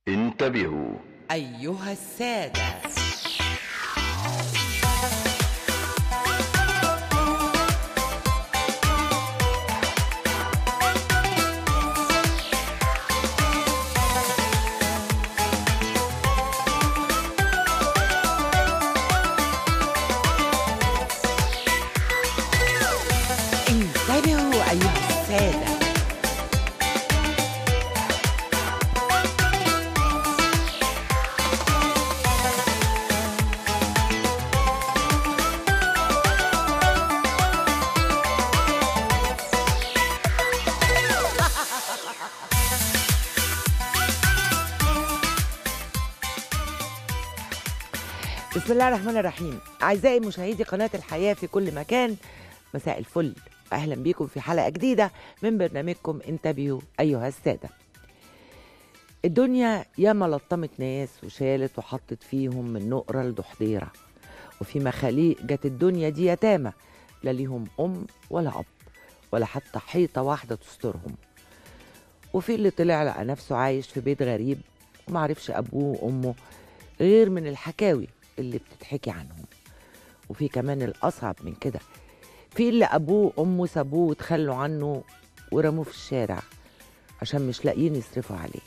انتبهوا أيها السادة انتبهوا أيها السادة بسم الله الرحمن الرحيم أعزائي مشاهدي قناة الحياة في كل مكان مساء الفل أهلا بكم في حلقة جديدة من برنامجكم انتبهوا أيها السادة الدنيا ياما لطمت ناس وشالت وحطت فيهم من نقرة لضحضيرة وفي مخاليق جت الدنيا دي يتامى لا ليهم أم ولا أب ولا حتى حيطة واحدة تسترهم وفي اللي طلع لقى نفسه عايش في بيت غريب ومعرفش أبوه وأمه غير من الحكاوي اللي بتتحكي عنهم وفي كمان الأصعب من كده في اللي أبوه وأمه سابوه وتخلوا عنه ورموه في الشارع عشان مش لاقيين يصرفوا عليه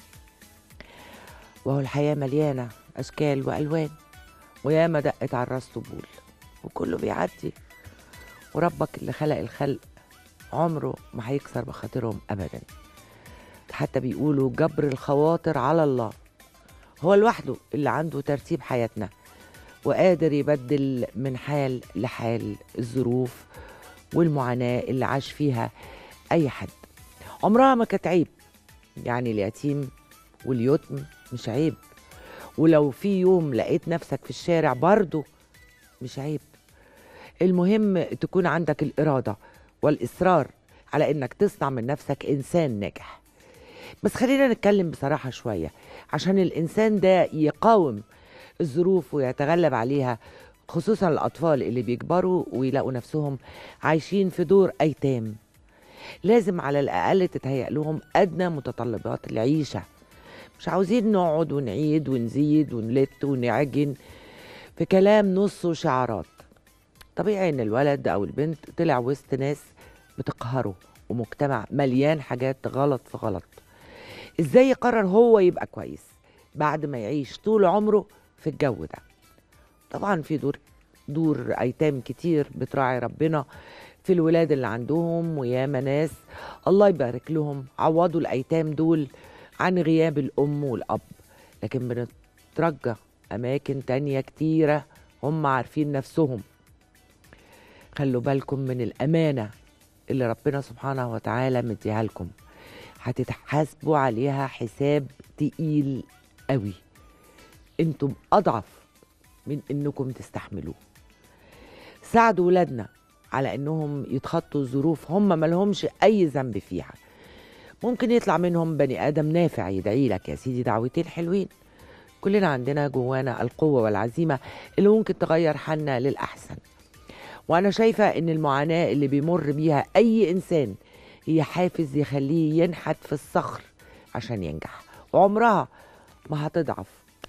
وهو الحياة مليانة أشكال وألوان وياما دقت على الراس طبول وكله بيعدي وربك اللي خلق الخلق عمره ما هيكسر بخاطرهم أبدا حتى بيقولوا جبر الخواطر على الله هو لوحده اللي عنده ترتيب حياتنا وقادر يبدل من حال لحال الظروف والمعاناة اللي عاش فيها أي حد عمرها ما كانت عيب يعني اليتيم واليتم مش عيب ولو في يوم لقيت نفسك في الشارع برضه مش عيب المهم تكون عندك الإرادة والإصرار على إنك تصنع من نفسك إنسان ناجح بس خلينا نتكلم بصراحة شوية عشان الإنسان ده يقاوم الظروف ويتغلب عليها خصوصا الأطفال اللي بيكبروا ويلاقوا نفسهم عايشين في دور أيتام لازم على الأقل تتهيأ لهم أدنى متطلبات العيشة مش عاوزين نقعد ونعيد ونزيد ونلت ونعجن في كلام نص وشعارات طبيعي ان الولد او البنت طلع وسط ناس بتقهره ومجتمع مليان حاجات غلط في غلط ازاي يقرر هو يبقى كويس بعد ما يعيش طول عمره في الجو ده طبعا في دور دور ايتام كتير بتراعي ربنا في الولاد اللي عندهم وياما ناس الله يبارك لهم عوضوا الايتام دول عن غياب الام والاب لكن بنترجى اماكن تانية كتيرة هم عارفين نفسهم خلوا بالكم من الامانة اللي ربنا سبحانه وتعالى مديها لكم هتتحاسبوا عليها حساب تقيل قوي انتم اضعف من انكم تستحملوه ساعدوا ولادنا على انهم يتخطوا الظروف هم ملهمش اي ذنب فيها ممكن يطلع منهم بني ادم نافع يدعي لك يا سيدي دعوتين حلوين كلنا عندنا جوانا القوه والعزيمه اللي ممكن تغير حالنا للاحسن وانا شايفه ان المعاناه اللي بيمر بيها اي انسان هي حافز يخليه ينحت في الصخر عشان ينجح وعمرها ما هتضعف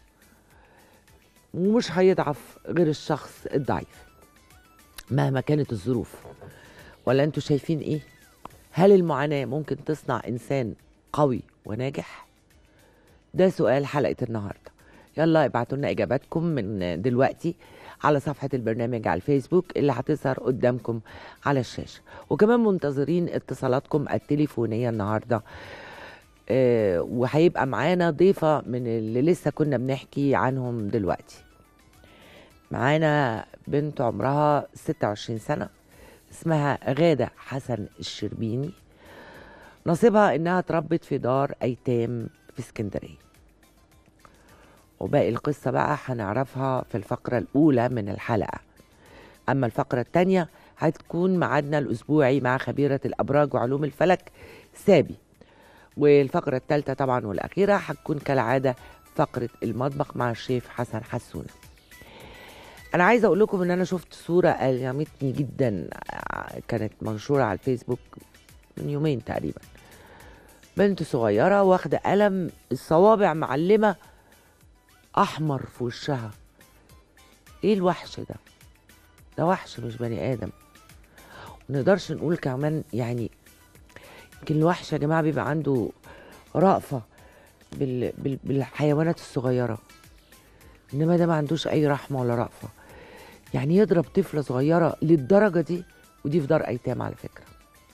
ومش هيضعف غير الشخص الضعيف مهما كانت الظروف ولا انتوا شايفين ايه هل المعاناة ممكن تصنع انسان قوي وناجح ده سؤال حلقة النهاردة يلا ابعتوا لنا اجاباتكم من دلوقتي على صفحة البرنامج على الفيسبوك اللي هتظهر قدامكم على الشاشة وكمان منتظرين اتصالاتكم التليفونية النهاردة آه، وهيبقى معانا ضيفة من اللي لسه كنا بنحكي عنهم دلوقتي معانا بنت عمرها 26 سنة اسمها غادة حسن الشربيني نصيبها انها اتربت في دار ايتام في اسكندرية وباقي القصة بقى هنعرفها في الفقرة الأولى من الحلقة أما الفقرة الثانية هتكون معادنا الأسبوعي مع خبيرة الأبراج وعلوم الفلك سابي والفقرة الثالثة طبعا والأخيرة هتكون كالعادة فقرة المطبخ مع الشيف حسن حسونة أنا عايزة أقول لكم إن أنا شفت صورة ألهمتني جدا كانت منشورة على الفيسبوك من يومين تقريبا بنت صغيره واخده قلم الصوابع معلمه احمر في وشها ايه الوحش ده ده وحش مش بني ادم ونقدرش نقول كمان يعني يمكن الوحش يا جماعه بيبقى عنده رأفه بال... بال... بالحيوانات الصغيره انما ده ما عندوش اي رحمه ولا رأفه يعني يضرب طفله صغيره للدرجه دي ودي في دار ايتام على فكره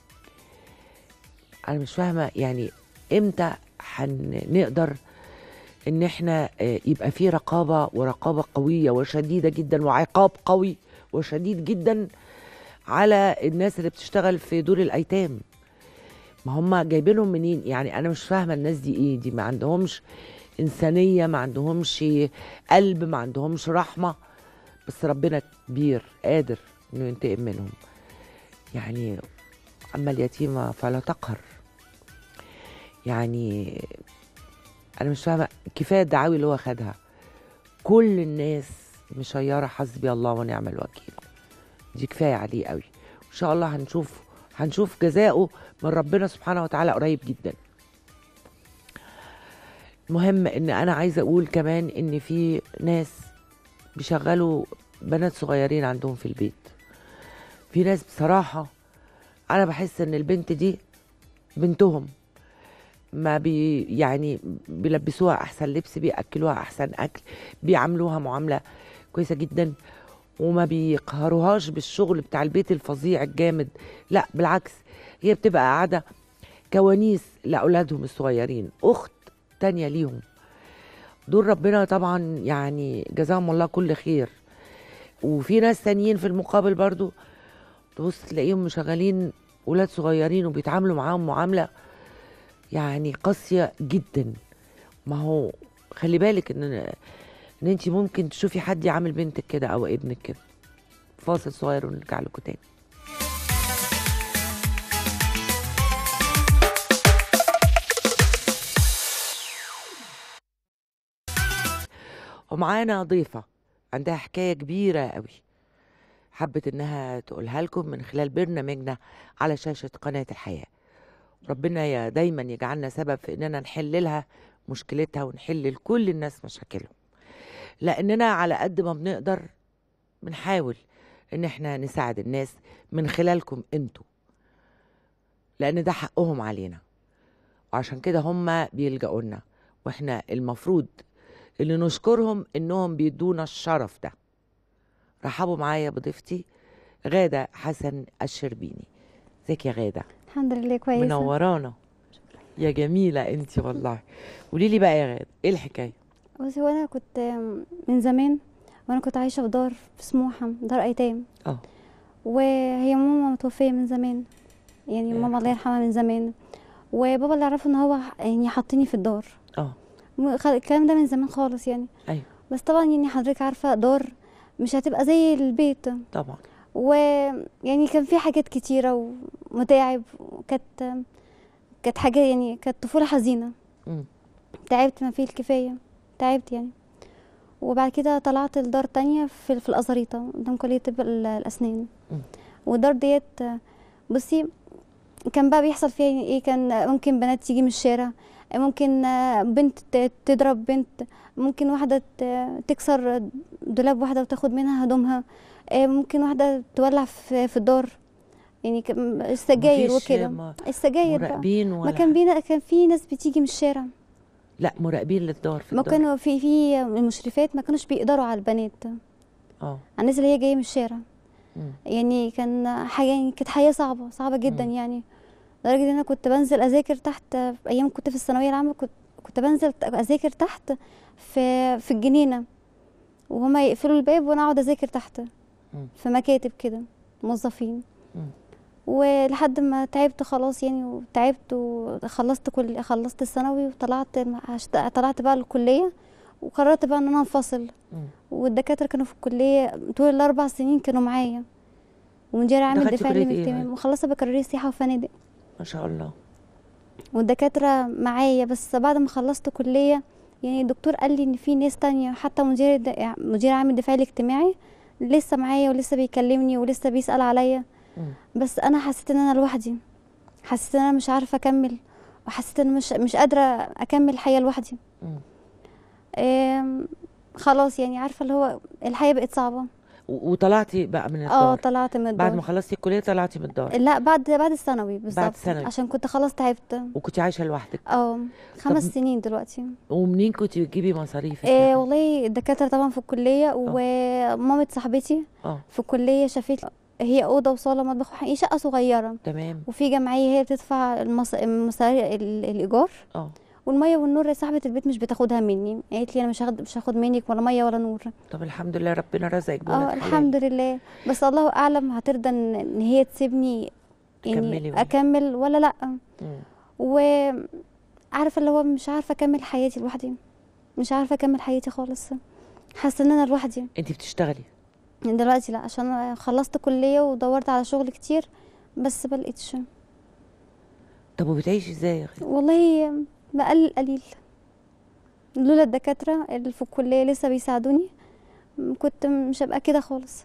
انا مش فاهمه يعني امتى هنقدر ان احنا آه، يبقى في رقابه ورقابه قويه وشديده جدا وعقاب قوي وشديد جدا على الناس اللي بتشتغل في دور الايتام ما هم جايبينهم منين يعني انا مش فاهمه الناس دي ايه دي ما عندهمش انسانيه ما عندهمش قلب ما عندهمش رحمه بس ربنا كبير قادر انه ينتقم منهم يعني اما اليتيمه فلا تقهر يعني انا مش فاهمه كفايه الدعاوي اللي هو خدها كل الناس مشيره حسبي الله ونعم الوكيل دي كفايه عليه قوي ان شاء الله هنشوف هنشوف جزاؤه من ربنا سبحانه وتعالى قريب جدا المهم ان انا عايزه اقول كمان ان في ناس بيشغلوا بنات صغيرين عندهم في البيت في ناس بصراحه انا بحس ان البنت دي بنتهم ما بي يعني بيلبسوها احسن لبس بياكلوها احسن اكل بيعاملوها معامله كويسه جدا وما بيقهروهاش بالشغل بتاع البيت الفظيع الجامد لا بالعكس هي بتبقى قاعده كوانيس لاولادهم الصغيرين اخت تانية ليهم دول ربنا طبعا يعني جزاهم الله كل خير وفي ناس تانيين في المقابل برضو تبص تلاقيهم مشغلين ولاد صغيرين وبيتعاملوا معاهم معامله يعني قاسيه جدا ما هو خلي بالك ان ان انت ممكن تشوفي حد يعامل بنتك كده او ابنك كده فاصل صغير ونرجع لكم تاني ومعانا ضيفة عندها حكاية كبيرة قوي حبت انها تقولها لكم من خلال برنامجنا على شاشة قناة الحياة ربنا يا دايما يجعلنا سبب في اننا نحل لها مشكلتها ونحل لكل الناس مشاكلهم لاننا على قد ما بنقدر بنحاول ان احنا نساعد الناس من خلالكم انتوا لان ده حقهم علينا وعشان كده هم بيلجأوا لنا واحنا المفروض اللي نشكرهم انهم بيدونا الشرف ده رحبوا معايا بضيفتي غادة حسن الشربيني ازيك يا غادة الحمد لله كويسه منورانا يا جميلة انت والله قولي لي بقى يا غادة ايه الحكاية بصي هو انا كنت من زمان وانا كنت عايشه في دار في سموحه دار ايتام اه وهي ماما متوفيه من زمان يعني الله ماما الله يرحمها. يرحمها من زمان وبابا اللي عرفه ان هو يعني حطني في الدار اه م- خ- الكلام ده من زمان خالص يعني ايوه بس طبعا يعني حضرتك عارفه دار مش هتبقى زي البيت طبعا ويعني كان في حاجات كتيره ومتاعب وكانت كانت حاجه يعني كانت طفوله حزينه مم. تعبت ما فيه الكفاية تعبت يعني وبعد كده طلعت الدار تانية في, في الأزاريطة قدام كلية طب ال- الأسنان مم. والدار ديت بصي كان بقى بيحصل فيها يعني ايه كان ممكن بنات تيجي من الشارع ممكن بنت ت- تضرب بنت ممكن واحدة ت- تكسر دولاب واحدة وتاخد منها هدومها ممكن واحدة تولع في في الدار يعني ك- السجاير مفيش وكده م- السجاير بقى مراقبين ما ولا كان بينا كان في ناس بتيجي من الشارع لا مراقبين للدار في ما الدار كانوا في في المشرفات ما كانوش بيقدروا على البنات على اه الناس اللي هي جايه من الشارع مم. يعني كان حاجه يعني كانت حياه صعبه صعبه جدا مم. يعني لدرجه ان انا كنت بنزل اذاكر تحت ايام كنت في الثانويه العامه كنت كنت بنزل اذاكر تحت في في الجنينه وهما يقفلوا الباب وانا اقعد اذاكر تحت مم. في مكاتب كده موظفين مم. ولحد ما تعبت خلاص يعني وتعبت وخلصت كل خلصت الثانوي وطلعت هشت- طلعت بقى الكليه وقررت بقى ان انا انفصل مم. والدكاتره كانوا في الكليه طول الاربع سنين كانوا معايا ومدير عام دخلتي الدفاع كلية العلمي إيه الاجتماعي يعني؟ مخلصه بكالوريوس سياحه وفنادق ما شاء الله والدكاتره معايا بس بعد ما خلصت كليه يعني الدكتور قال لي ان في ناس تانية حتى مدير الد- مدير عام الدفاع الاجتماعي لسه معايا ولسه بيكلمني ولسه بيسأل عليا مم. بس انا حسيت ان انا لوحدي حسيت ان انا مش عارفه اكمل وحسيت ان مش مش قادره اكمل الحياه لوحدي مم. آم، خلاص يعني عارفه اللي هو الحياه بقت صعبه و- وطلعتي بقى من اه الدار طلعت من بعد ما الدار خلصتي الكليه طلعتي من الدار لا بعد بعد الثانوي بالظبط ثانوي. عشان كنت خلاص تعبت وكنت عايشه لوحدك اه خمس طب- سنين دلوقتي ومنين كنت بتجيبي مصاريفك آه يعني؟ والله الدكاتره طبعا في الكليه ومامة صاحبتي اه في الكليه شافت هي اوضه وصاله مطبخ وحقيقي شقه صغيره تمام وفي جمعيه هي بتدفع المص... مصاريف ال- الايجار اه والميه والنور صاحبه البيت مش بتاخدها مني قالت لي انا مش هاخد مش هاخد منك ولا ميه ولا نور طب الحمد لله ربنا رزقك بولد اه حلال. الحمد لله بس الله اعلم هترضى ان إن هي تسيبني تكملي يعني ولا- اكمل ولا لا مم. وعارفه اللي هو مش عارفه اكمل حياتي لوحدي مش عارفه اكمل حياتي خالص حاسه ان انا لوحدي انت بتشتغلي دلوقتي لا عشان خلصت كليه ودورت على شغل كتير بس ملقتش طب وبتعيشي ازاي يا اخي والله بقلل قليل لولا الدكاتره اللي في الكليه لسه بيساعدوني كنت مش هبقى كده خالص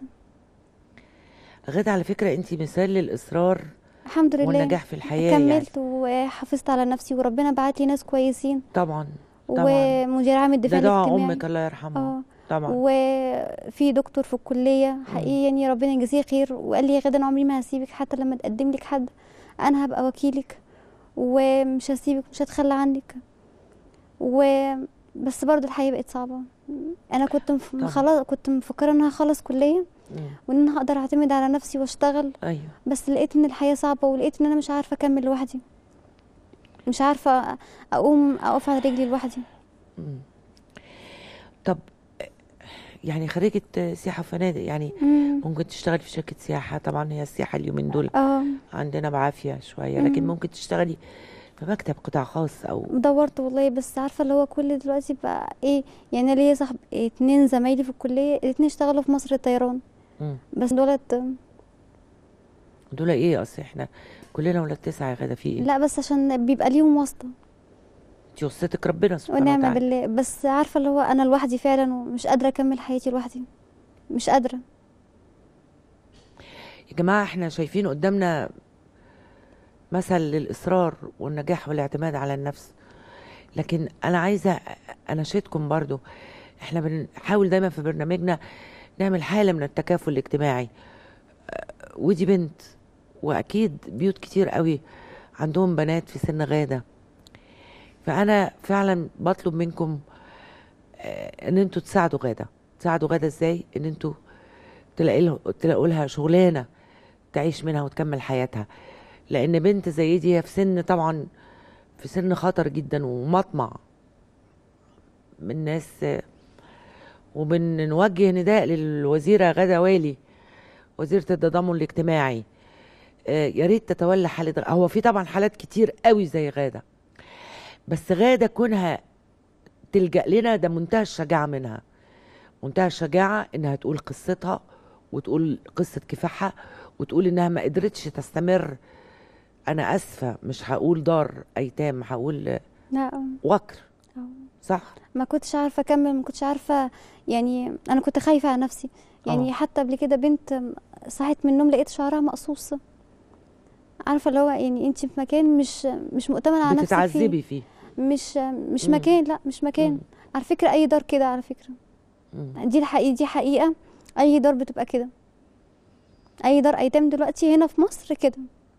غدا على فكره انت مثال للاصرار الحمد لله والنجاح في الحياه يعني كملت وحافظت على نفسي وربنا بعت لي ناس كويسين طبعا طبعا ومدير عام ده الدفاع دعاء الاجتماعي امك الله يرحمها اه طبعا وفي دكتور في الكليه حقيقي يعني ربنا يجزيه خير وقال لي يا غدا انا عمري ما هسيبك حتى لما تقدم لك حد انا هبقى وكيلك ومش هسيبك مش هتخلى عنك و بس برضو الحياه بقت صعبه انا كنت مف... طبعا. خلاص كنت مفكره ان انا هخلص كليه مم. وان انا هقدر اعتمد على نفسي واشتغل ايوه بس لقيت ان الحياه صعبه ولقيت ان انا مش عارفه اكمل لوحدي مش عارفه اقوم اقف على رجلي لوحدي مم. طب يعني خريجة سياحة وفنادق يعني مم. ممكن تشتغلي في شركة سياحة طبعا هي السياحة اليومين دول اه عندنا بعافية شوية لكن مم. ممكن تشتغلي في مكتب قطاع خاص أو دورت والله بس عارفه اللي هو كل دلوقتي بقى ايه يعني أنا ليا صاحب اتنين زمايلي في الكليه الاتنين اشتغلوا في مصر الطيران مم. بس دولت دول إيه أصل إحنا كلنا ولاد تسعة يا غدا في إيه؟ لا بس عشان بيبقى ليهم واسطه دي وصيتك ربنا سبحانه ونعم وتعالى بالله بس عارفه اللي هو انا لوحدي فعلا ومش قادره اكمل حياتي لوحدي مش قادره يا جماعة إحنا شايفين قدامنا مثل للإصرار والنجاح والاعتماد على النفس لكن أنا عايزة أناشدكم برضو إحنا بنحاول دايما في برنامجنا نعمل حالة من التكافل الاجتماعي أه، ودي بنت وأكيد بيوت كتير قوي عندهم بنات في سن غادة فأنا فعلا بطلب منكم آه، إن أنتوا تساعدوا غادة تساعدوا غادة إزاي إن أنتوا تلاقي له تلاقوا لها شغلانه تعيش منها وتكمل حياتها لان بنت زي دي هي في سن طبعا في سن خطر جدا ومطمع من ناس وبنوجه نداء للوزيره غاده والي وزيره التضامن الاجتماعي آه، يا ريت تتولى حاله غ- هو في طبعا حالات كتير قوي زي غاده بس غاده كونها تلجا لنا ده منتهى الشجاعه منها منتهى الشجاعه انها تقول قصتها وتقول قصه كفاحها وتقول انها ما قدرتش تستمر انا اسفه مش هقول دار ايتام هقول لا وكر آه. صح ما كنتش عارفه اكمل ما كنتش عارفه يعني انا كنت خايفه على نفسي يعني آه. حتى قبل كده بنت صحيت من النوم لقيت شعرها مقصوص عارفه اللي هو يعني انت في مكان مش مش مؤتمنه على نفسك فيه بتتعذبي فيه مش مش مم. مكان لا مش مكان مم. على فكره اي دار كده على فكره مم. دي الحقيقه دي حقيقه اي دار بتبقى كده اي دار ايتام دلوقتي هنا في مصر كده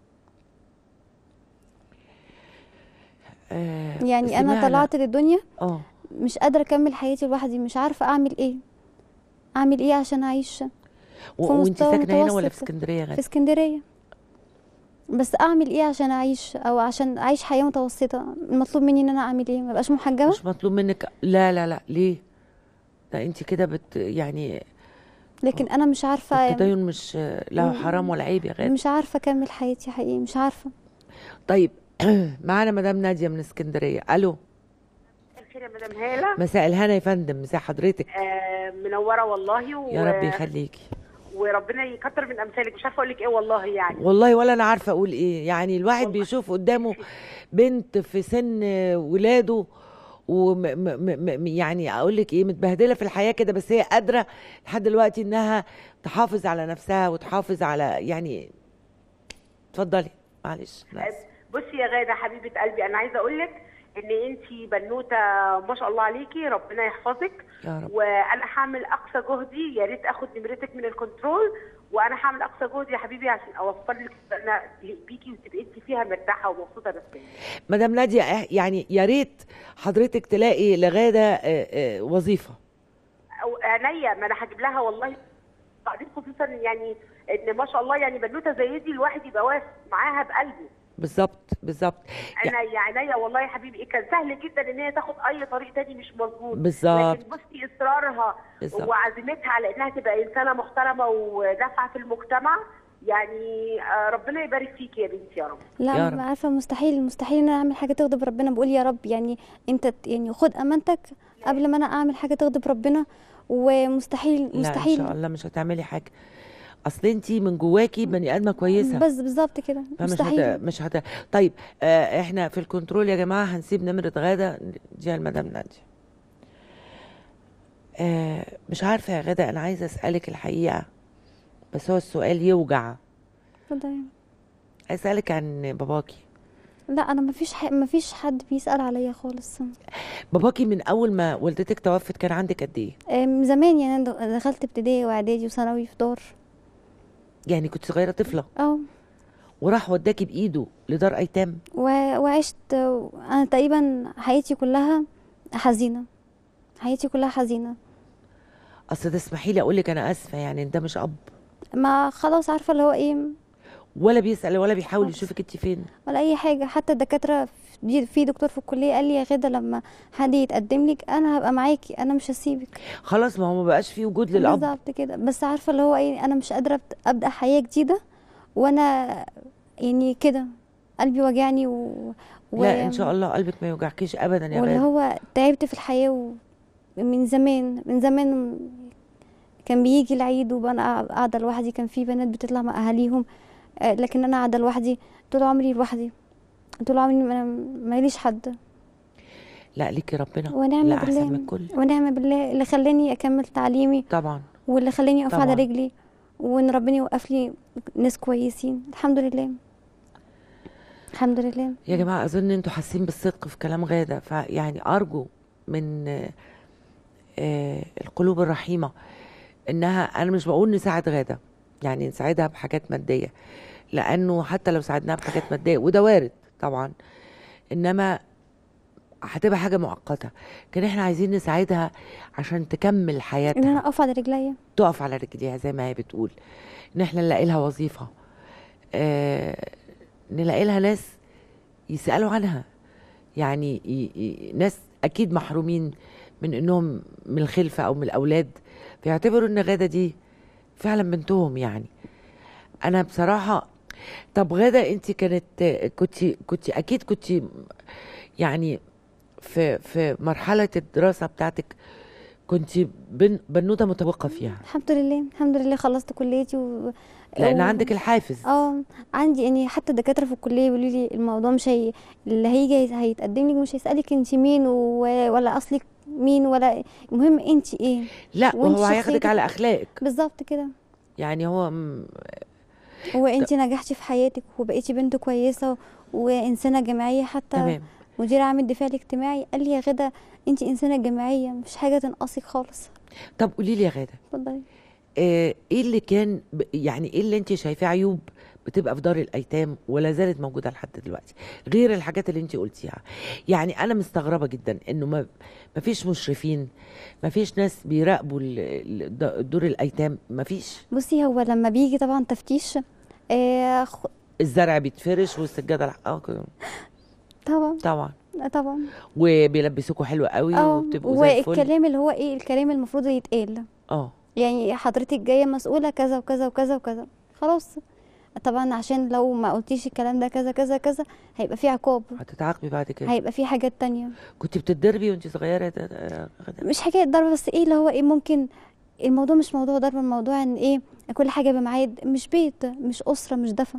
آه يعني انا سمعنا- طلعت للدنيا اه مش قادره اكمل حياتي لوحدي مش عارفه اعمل ايه اعمل ايه عشان اعيش و- في وانت مستوى ساكنه هنا ولا في متوسط. اسكندريه يا في غاده اسكندريه بس اعمل ايه عشان اعيش او عشان اعيش حياه متوسطه المطلوب مني ان انا اعمل ايه ما بقاش محجبه مش مطلوب منك لا لا لا ليه ده انت كده بت يعني لكن انا مش عارفه التدين مش لا مم. حرام ولا عيب يا غاده مش عارفه اكمل حياتي حقيقي مش عارفه طيب معانا مدام ناديه من اسكندريه الو الخير يا مدام هاله مساء الهنا يا فندم مساء حضرتك آه منوره والله و... يا رب يخليكي وربنا يكتر من امثالك مش عارفه اقول لك ايه والله يعني والله ولا انا عارفه اقول ايه يعني الواحد والله. بيشوف قدامه بنت في سن ولاده وم م م م يعني اقول لك ايه متبهدله في الحياه كده بس هي قادره لحد دلوقتي انها تحافظ على نفسها وتحافظ على يعني اتفضلي معلش أنا آسفة. بصي يا غاده حبيبه قلبي انا عايزه اقول لك ان انت بنوته ما شاء الله عليكي ربنا يحفظك يا رب وانا هعمل اقصى جهدي يا ريت اخد نمرتك من الكنترول وانا هعمل اقصى جهدي يا حبيبي عشان اوفر لك انا بيكي وتبقي انت فيها مرتاحه ومبسوطه نفسيا مدام ناديه إح- يعني يا ريت حضرتك تلاقي لغاده آه، آه، وظيفه أو عينيا ما انا هجيب لها والله بعدين خصوصا يعني ان ما شاء الله يعني بنوته زي دي الواحد يبقى واقف معاها بقلبه بالظبط بالظبط انا يا عينيا والله يا حبيبي كان سهل جدا ان هي تاخد اي طريق تاني مش مظبوط بالظبط. لكن بصي اصرارها بالظبط. وعزيمتها على انها تبقى انسانه محترمه ونافعه في المجتمع يعني آه، ربنا يبارك فيك يا بنتي يا رب يا لا رب. عارفه مستحيل مستحيل ان انا اعمل حاجه تغضب ربنا بقول يا رب يعني انت ت- يعني خد امانتك قبل ما انا اعمل حاجه تغضب ربنا ومستحيل لا ان مستحيل شاء الله مش هتعملي حاجه اصل انت من جواكي بني ادمه كويسه بس بالظبط كده فمش مستحيل هت... مش هت... طيب آه احنا في الكنترول يا جماعه هنسيب نمره غاده دي المدام ناديه آه مش عارفه يا غاده انا عايزه اسالك الحقيقه بس هو السؤال يوجع اتفضلي. عايزه اسالك عن باباكي لا انا ما فيش ح... ما فيش حد بيسال عليا خالص باباكي من اول ما والدتك توفت كان عندك قد ايه آه، من زمان يعني انا دخلت ابتدائي واعدادي وثانوي في دار يعني كنت صغيره طفله اه وراح وداكي بايده لدار ايتام و... وعشت آه، انا تقريبا حياتي كلها حزينه حياتي كلها حزينه اصل تسمحي لي اقول لك انا اسفه يعني ده مش اب ما خلاص عارفه اللي هو ايه ولا بيسال ولا بيحاول خالص. يشوفك انت فين ولا اي حاجه حتى الدكاتره في- في دكتور في الكليه قال لي يا غدا لما حد يتقدم لك انا هبقى معاكي انا مش هسيبك خلاص ما هو ما بقاش فيه وجود للاب بالظبط كده بس عارفه اللي هو ايه انا مش قادره أبت- ابدا حياه جديده وانا يعني كده قلبي وجعني و... لا ان شاء الله قلبك ما يوجعكيش ابدا يا واللي غاده هو تعبت في الحياه و... من زمان من زمان كان بيجي العيد وانا قاعده لوحدي كان في بنات بتطلع مع اهاليهم آه، لكن انا قاعده لوحدي طول عمري لوحدي طول عمري انا ماليش حد لا ليكي ربنا ونعم لا احسن بالله من الكل ونعم بالله اللي خلاني اكمل تعليمي طبعا واللي خلاني اقف على طبعاً. رجلي وان ربنا يوقف لي ناس كويسين الحمد لله الحمد لله يا جماعه اظن انتوا حاسين بالصدق في كلام غاده فيعني ارجو من آه، آه، القلوب الرحيمه انها انا مش بقول نساعد غاده يعني نساعدها بحاجات ماديه لانه حتى لو ساعدناها بحاجات ماديه وده وارد طبعا انما هتبقى حاجه مؤقته كان احنا عايزين نساعدها عشان تكمل ان حياتها انا اقف على رجليا تقف على رجليها زي ما هي بتقول ان احنا نلاقي لها وظيفه آه نلاقي لها ناس يسالوا عنها يعني ي... ي... ناس اكيد محرومين من انهم من الخلفه او من الاولاد فيعتبروا ان غاده دي فعلا بنتهم يعني انا بصراحه طب غاده انت كانت كنت كنت اكيد كنت يعني في في مرحله الدراسه بتاعتك كنت بن بنوته متفوقه فيها الحمد لله الحمد لله خلصت كليتي و... لان و- عندك الحافز اه عندي يعني حتى الدكاتره في الكليه بيقولوا لي الموضوع مش هي اللي هيجي هيتقدم لك مش هيسالك انت مين و... ولا اصلك مين ولا المهم انت ايه لا وانت وهو هياخدك شخصيتك- على اخلاقك بالظبط كده يعني هو م- هو انت نجحتي في حياتك وبقيتي بنت كويسه وانسانه جماعيه حتى تمام مدير عام الدفاع الاجتماعي قال لي يا غدا انت انسانه جماعيه مش حاجه تنقصك خالص طب قولي لي يا غاده اتفضلي آه، ايه اللي كان ب- يعني ايه اللي انت شايفاه عيوب بتبقى في دار الايتام ولا زالت موجوده لحد دلوقتي غير الحاجات اللي انت قلتيها يعني انا مستغربه جدا انه ما ما فيش مشرفين ما فيش ناس بيراقبوا ال- ال- د- دور الايتام ما فيش بصي هو لما بيجي طبعا تفتيش آه خ- الزرع بيتفرش والسجاده الح- اه كده. طبعا طبعا طبعا وبيلبسوكوا حلو قوي اه وبتبقوا زي الفل والكلام اللي هو ايه الكلام المفروض يتقال اه يعني حضرتك جايه مسؤوله كذا وكذا وكذا وكذا خلاص طبعا عشان لو ما قلتيش الكلام ده كذا كذا كذا هيبقى في عقاب هتتعاقبي بعد كده هيبقى في حاجات تانية كنت بتتضربي وانت صغيره يا دا- يا غدا مش حكايه ضرب بس ايه اللي هو ايه ممكن الموضوع مش موضوع ضرب الموضوع ان ايه كل حاجه بميعاد مش بيت مش اسره مش دفن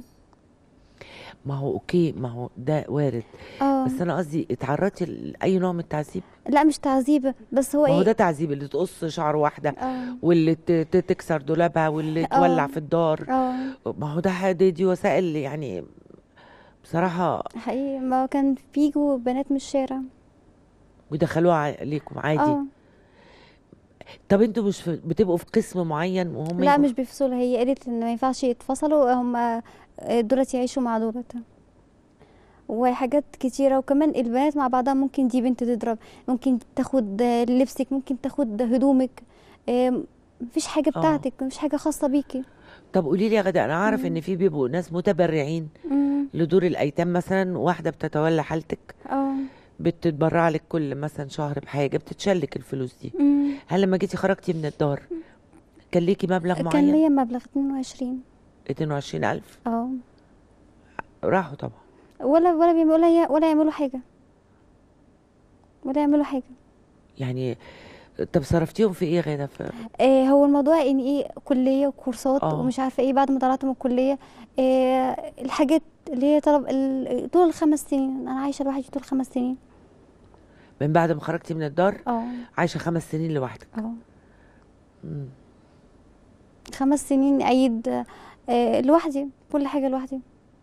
ما هو اوكي ما هو ده وارد اه بس انا قصدي اتعرضتي لاي نوع من التعذيب لا مش تعذيب بس هو ما هو ايه ده تعذيب اللي تقص شعر واحده اه واللي ت- ت- تكسر دولابها واللي آه. تولع في الدار اه ما هو ده ح- دي, دي وسائل يعني بصراحه حقيقي ما كان بيجوا بنات من الشارع ودخلوها عليكم عادي اه طب انتوا مش في... بتبقوا في قسم معين وهم لا يبقوا- مش بيفصلوا هي قالت ان ما ينفعش يتفصلوا هم دولت يعيشوا مع دولت وحاجات كتيرة وكمان البنات مع بعضها ممكن دي بنت تضرب ممكن تاخد لبسك ممكن تاخد هدومك آم، مفيش حاجة آه. بتاعتك مفيش حاجة خاصة بيكي طب قولي لي يا غدا انا عارف ان في بيبقوا ناس متبرعين مم. لدور الايتام مثلا واحده بتتولى حالتك اه بتتبرع لك كل مثلا شهر بحاجه بتتشلك الفلوس دي مم. هل لما جيتي خرجتي من الدار كان ليكي مبلغ كان معين ليا مبلغ 22 22000 اه راحوا طبعا ولا ولا بيعملوا ولا ولا يعملوا حاجة ولا يعملوا حاجة يعني طب صرفتيهم في ايه يا غدا في آه هو الموضوع ان ايه كليه وكورسات آه. ومش عارفه ايه بعد ما طلعت من الكليه آه الحاجات اللي هي طلب ال- طول الخمس سنين انا عايشه لوحدي طول خمس سنين من بعد ما خرجتي من الدار اه عايشه خمس سنين لوحدك اه مم. خمس سنين عيد آه لوحدي كل حاجه لوحدي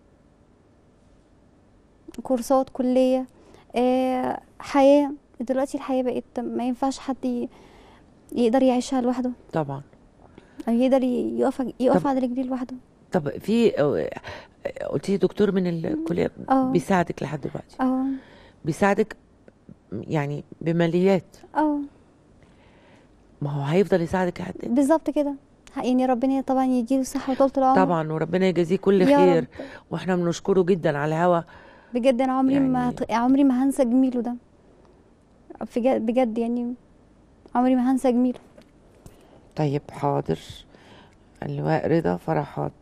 كورسات كليه آه حياه دلوقتي الحياه بقت ما ينفعش حد ي- يقدر يعيشها لوحده طبعا او يقدر ي- يقف يقف طب- على رجليه لوحده طب في قلتي دكتور من الكليه اه. بيساعدك لحد دلوقتي اه بيساعدك يعني بماليات اه ما هو هيفضل يساعدك لحد امتى؟ بالظبط كده يعني ربنا طبعا يديله الصحة وطولة العمر طبعا وربنا يجازيه كل يا خير رب. واحنا بنشكره جدا على الهوا بجد انا عمري ما يعني- هت- عمري ما هنسى جميله ده بجد بجد يعني عمري ما هنسى جميله طيب حاضر اللواء رضا فرحات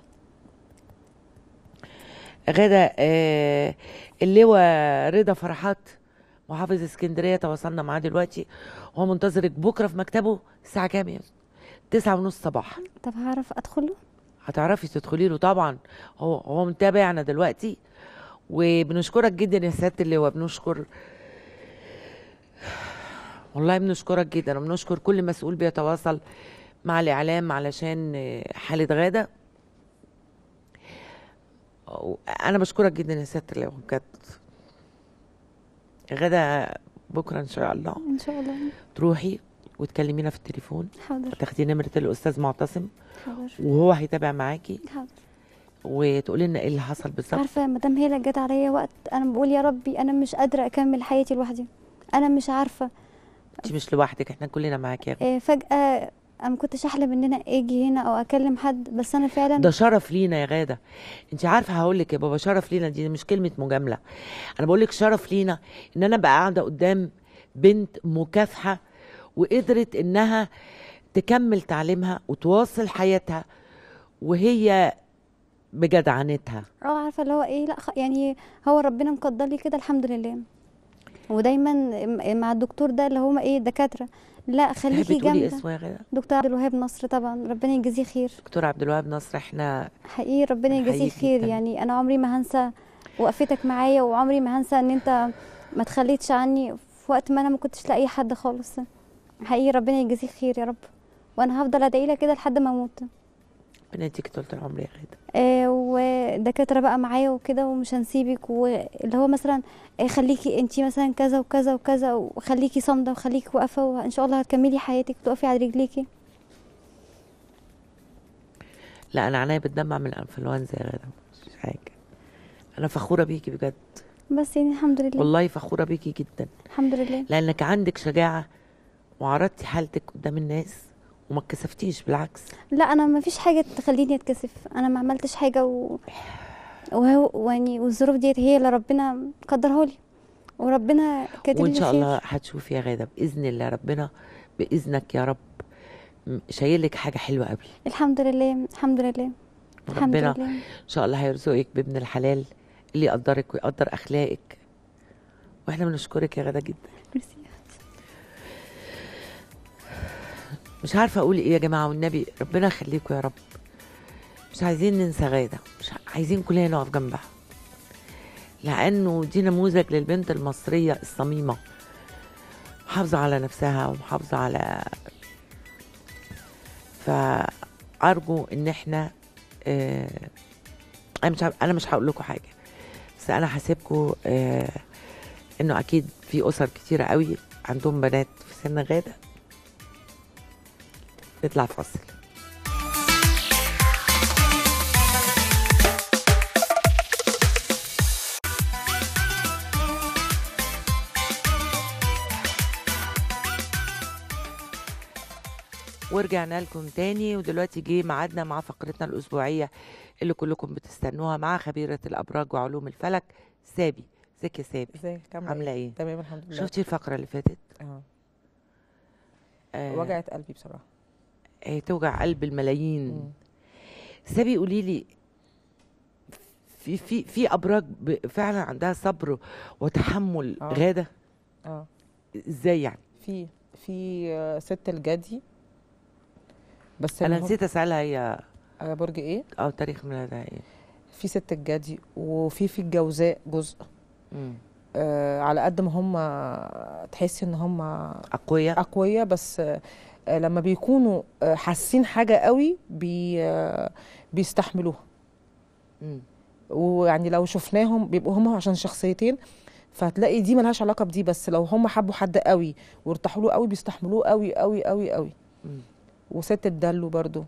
غدا آه اللواء رضا فرحات محافظ اسكندريه تواصلنا معاه دلوقتي وهو منتظرك بكره في مكتبه الساعه كام يا أستاذ؟ تسعة ونص صباحا طب هعرف ادخله هتعرفي تدخلي له طبعا هو هو متابعنا دلوقتي وبنشكرك جدا يا سياده اللواء بنشكر والله بنشكرك جدا وبنشكر كل مسؤول بيتواصل مع الاعلام علشان آه، حاله غاده انا بشكرك جدا يا سياده اللواء بجد غدا بكره ان شاء الله ان شاء الله تروحي وتكلمينا في التليفون حاضر تاخدي نمره الاستاذ معتصم حاضر وهو هيتابع معاكي حاضر وتقولي لنا ايه اللي حصل بالظبط عارفه مدام هيلا جت عليا وقت انا بقول يا ربي انا مش قادره اكمل حياتي لوحدي انا مش عارفه انت مش لوحدك احنا كلنا معاكي يا غدا. آه، فجاه انا ما كنتش احلم ان انا اجي هنا او اكلم حد بس انا فعلا ده شرف لينا يا غاده انت عارفه هقول لك يا بابا شرف لينا دي مش كلمه مجامله انا بقول لك شرف لينا ان انا بقى قاعده قدام بنت مكافحه وقدرت انها تكمل تعليمها وتواصل حياتها وهي بجدعنتها اه عارفه اللي هو ايه لا خ- يعني هو ربنا مقدر لي كده الحمد لله ودايما م- مع الدكتور ده اللي هم ايه دكاتره لا خليكي تحبي تقولي جامده اسمه يا غاده دكتور عبد الوهاب نصر طبعا ربنا يجازيه خير دكتور عبد الوهاب نصر احنا حقيقي ربنا يجازيه بنحييك خير جداً. يعني انا عمري ما هنسى وقفتك معايا وعمري ما هنسى ان انت ما تخليتش عني في وقت ما انا ما كنتش لاقي حد خالص حقيقي ربنا يجازيه خير يا رب وانا هفضل ادعي لك كده لحد ما اموت ربنا يديك طول العمر يا غاده آه، ودكاتره بقى معايا وكده ومش هنسيبك واللي هو مثلا آه، خليكي انتي مثلا كذا وكذا وكذا وخليكي صامده وخليكي واقفه وان شاء الله هتكملي حياتك وتقفي على رجليكي لا انا عينيا بتدمع من الانفلونزا يا غاده مش حاجه انا فخوره بيكي بجد بس يعني الحمد لله والله فخوره بيكي جدا الحمد لله لانك عندك شجاعه وعرضتي حالتك قدام الناس وما اتكسفتيش بالعكس لا انا ما فيش حاجه تخليني اتكسف انا ما عملتش حاجه و... وهو يعني والظروف ديت هي اللي ربنا قدرها لي وربنا كاتب لي وان شاء الخير. الله هتشوفي يا غاده باذن الله ربنا باذنك يا رب م- شايلك حاجه حلوه قوي الحمد لله الحمد لله الحمد ربنا لله ان شاء الله هيرزقك بابن الحلال اللي يقدرك ويقدر اخلاقك واحنا بنشكرك يا غاده جدا ميرسي. مش عارفه اقول ايه يا جماعه والنبي ربنا يخليكم يا رب مش عايزين ننسى غاده مش ع- عايزين كلنا نقف جنبها لانه دي نموذج للبنت المصريه الصميمه محافظه على نفسها ومحافظه على فارجو ان احنا آه... انا مش ع- انا مش هقول لكم حاجه بس انا حاسبكم آه انه اكيد في اسر كتيره قوي عندهم بنات في سن غاده نطلع فاصل ورجعنا لكم تاني ودلوقتي جه ميعادنا مع فقرتنا الأسبوعية اللي كلكم بتستنوها مع خبيرة الأبراج وعلوم الفلك سابي ازيك يا سابي ازيك عامله عاملة ايه ايه؟ تمام الحمد لله شفتي الفقرة اللي فاتت؟ اه آه وجعت قلبي بصراحه آه توجع قلب الملايين مم. سابي قولي لي في في في ابراج ب- فعلا عندها صبر وتحمل آه. غاده اه ازاي يعني في في آه، ست الجدي بس انا اللي هو- نسيت اسالها هي آه، برج ايه اه تاريخ ميلادها ايه في ست الجدي وفي في الجوزاء جزء مم. آه على قد ما هم تحسي ان هم اقوياء اقوياء بس آه آه، لما بيكونوا آه، حاسين حاجه قوي بي آه، بيستحملوها مم. ويعني لو شفناهم بيبقوا هم عشان شخصيتين فهتلاقي دي ملهاش علاقه بدي بس لو هم حبوا حد قوي وارتاحوا له قوي بيستحملوه قوي قوي قوي قوي مم. وست الدلو برضو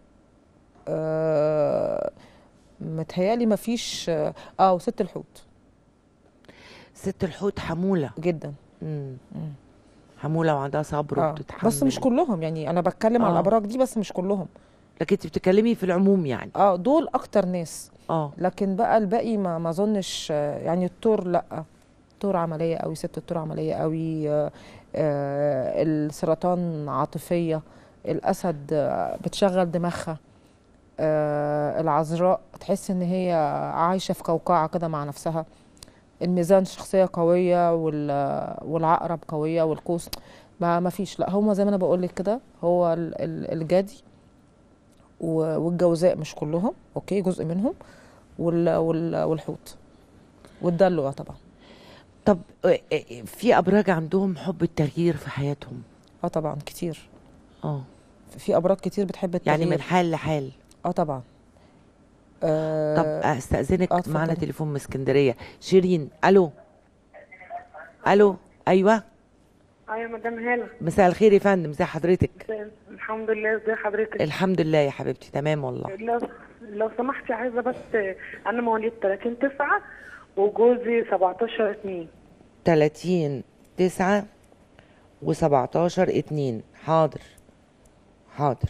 آه متهيالي مفيش اه آه، وست الحوت ست الحوت حموله جدا مم. مم. حموله وعندها صبر آه. وبتتحمل بس مش كلهم يعني انا بتكلم على آه. الابراج دي بس مش كلهم لكن انت بتتكلمي في العموم يعني اه دول اكتر ناس اه لكن بقى الباقي ما ما اظنش آه، يعني التور لا التور عمليه قوي ست التور عمليه قوي آه، آه، السرطان عاطفيه الاسد آه، بتشغل دماغها آه، العذراء تحس ان هي عايشه في قوقعه كده مع نفسها الميزان شخصيه قويه وال- والعقرب قويه والقوس ما ما فيش لا هما زي ما انا بقول لك كده هو ال- ال- الجدي و- والجوزاء مش كلهم اوكي جزء منهم وال وال والحوت والدلو آه طبعا طب آه، آه، في ابراج عندهم حب التغيير في حياتهم اه طبعا كتير اه في ابراج كتير بتحب التغيير يعني من حال لحال اه طبعا طب آه استاذنك آه، اتفضلي. معنا تليفون من اسكندريه شيرين الو الو ايوه ايوه مدام هاله مساء الخير يا فندم ازي حضرتك الحمد لله ازي حضرتك الحمد لله يا حبيبتي تمام والله لو لو سمحتي عايزه بس انا مواليد 30 9 وجوزي 17 2 30 9 و17 2 حاضر حاضر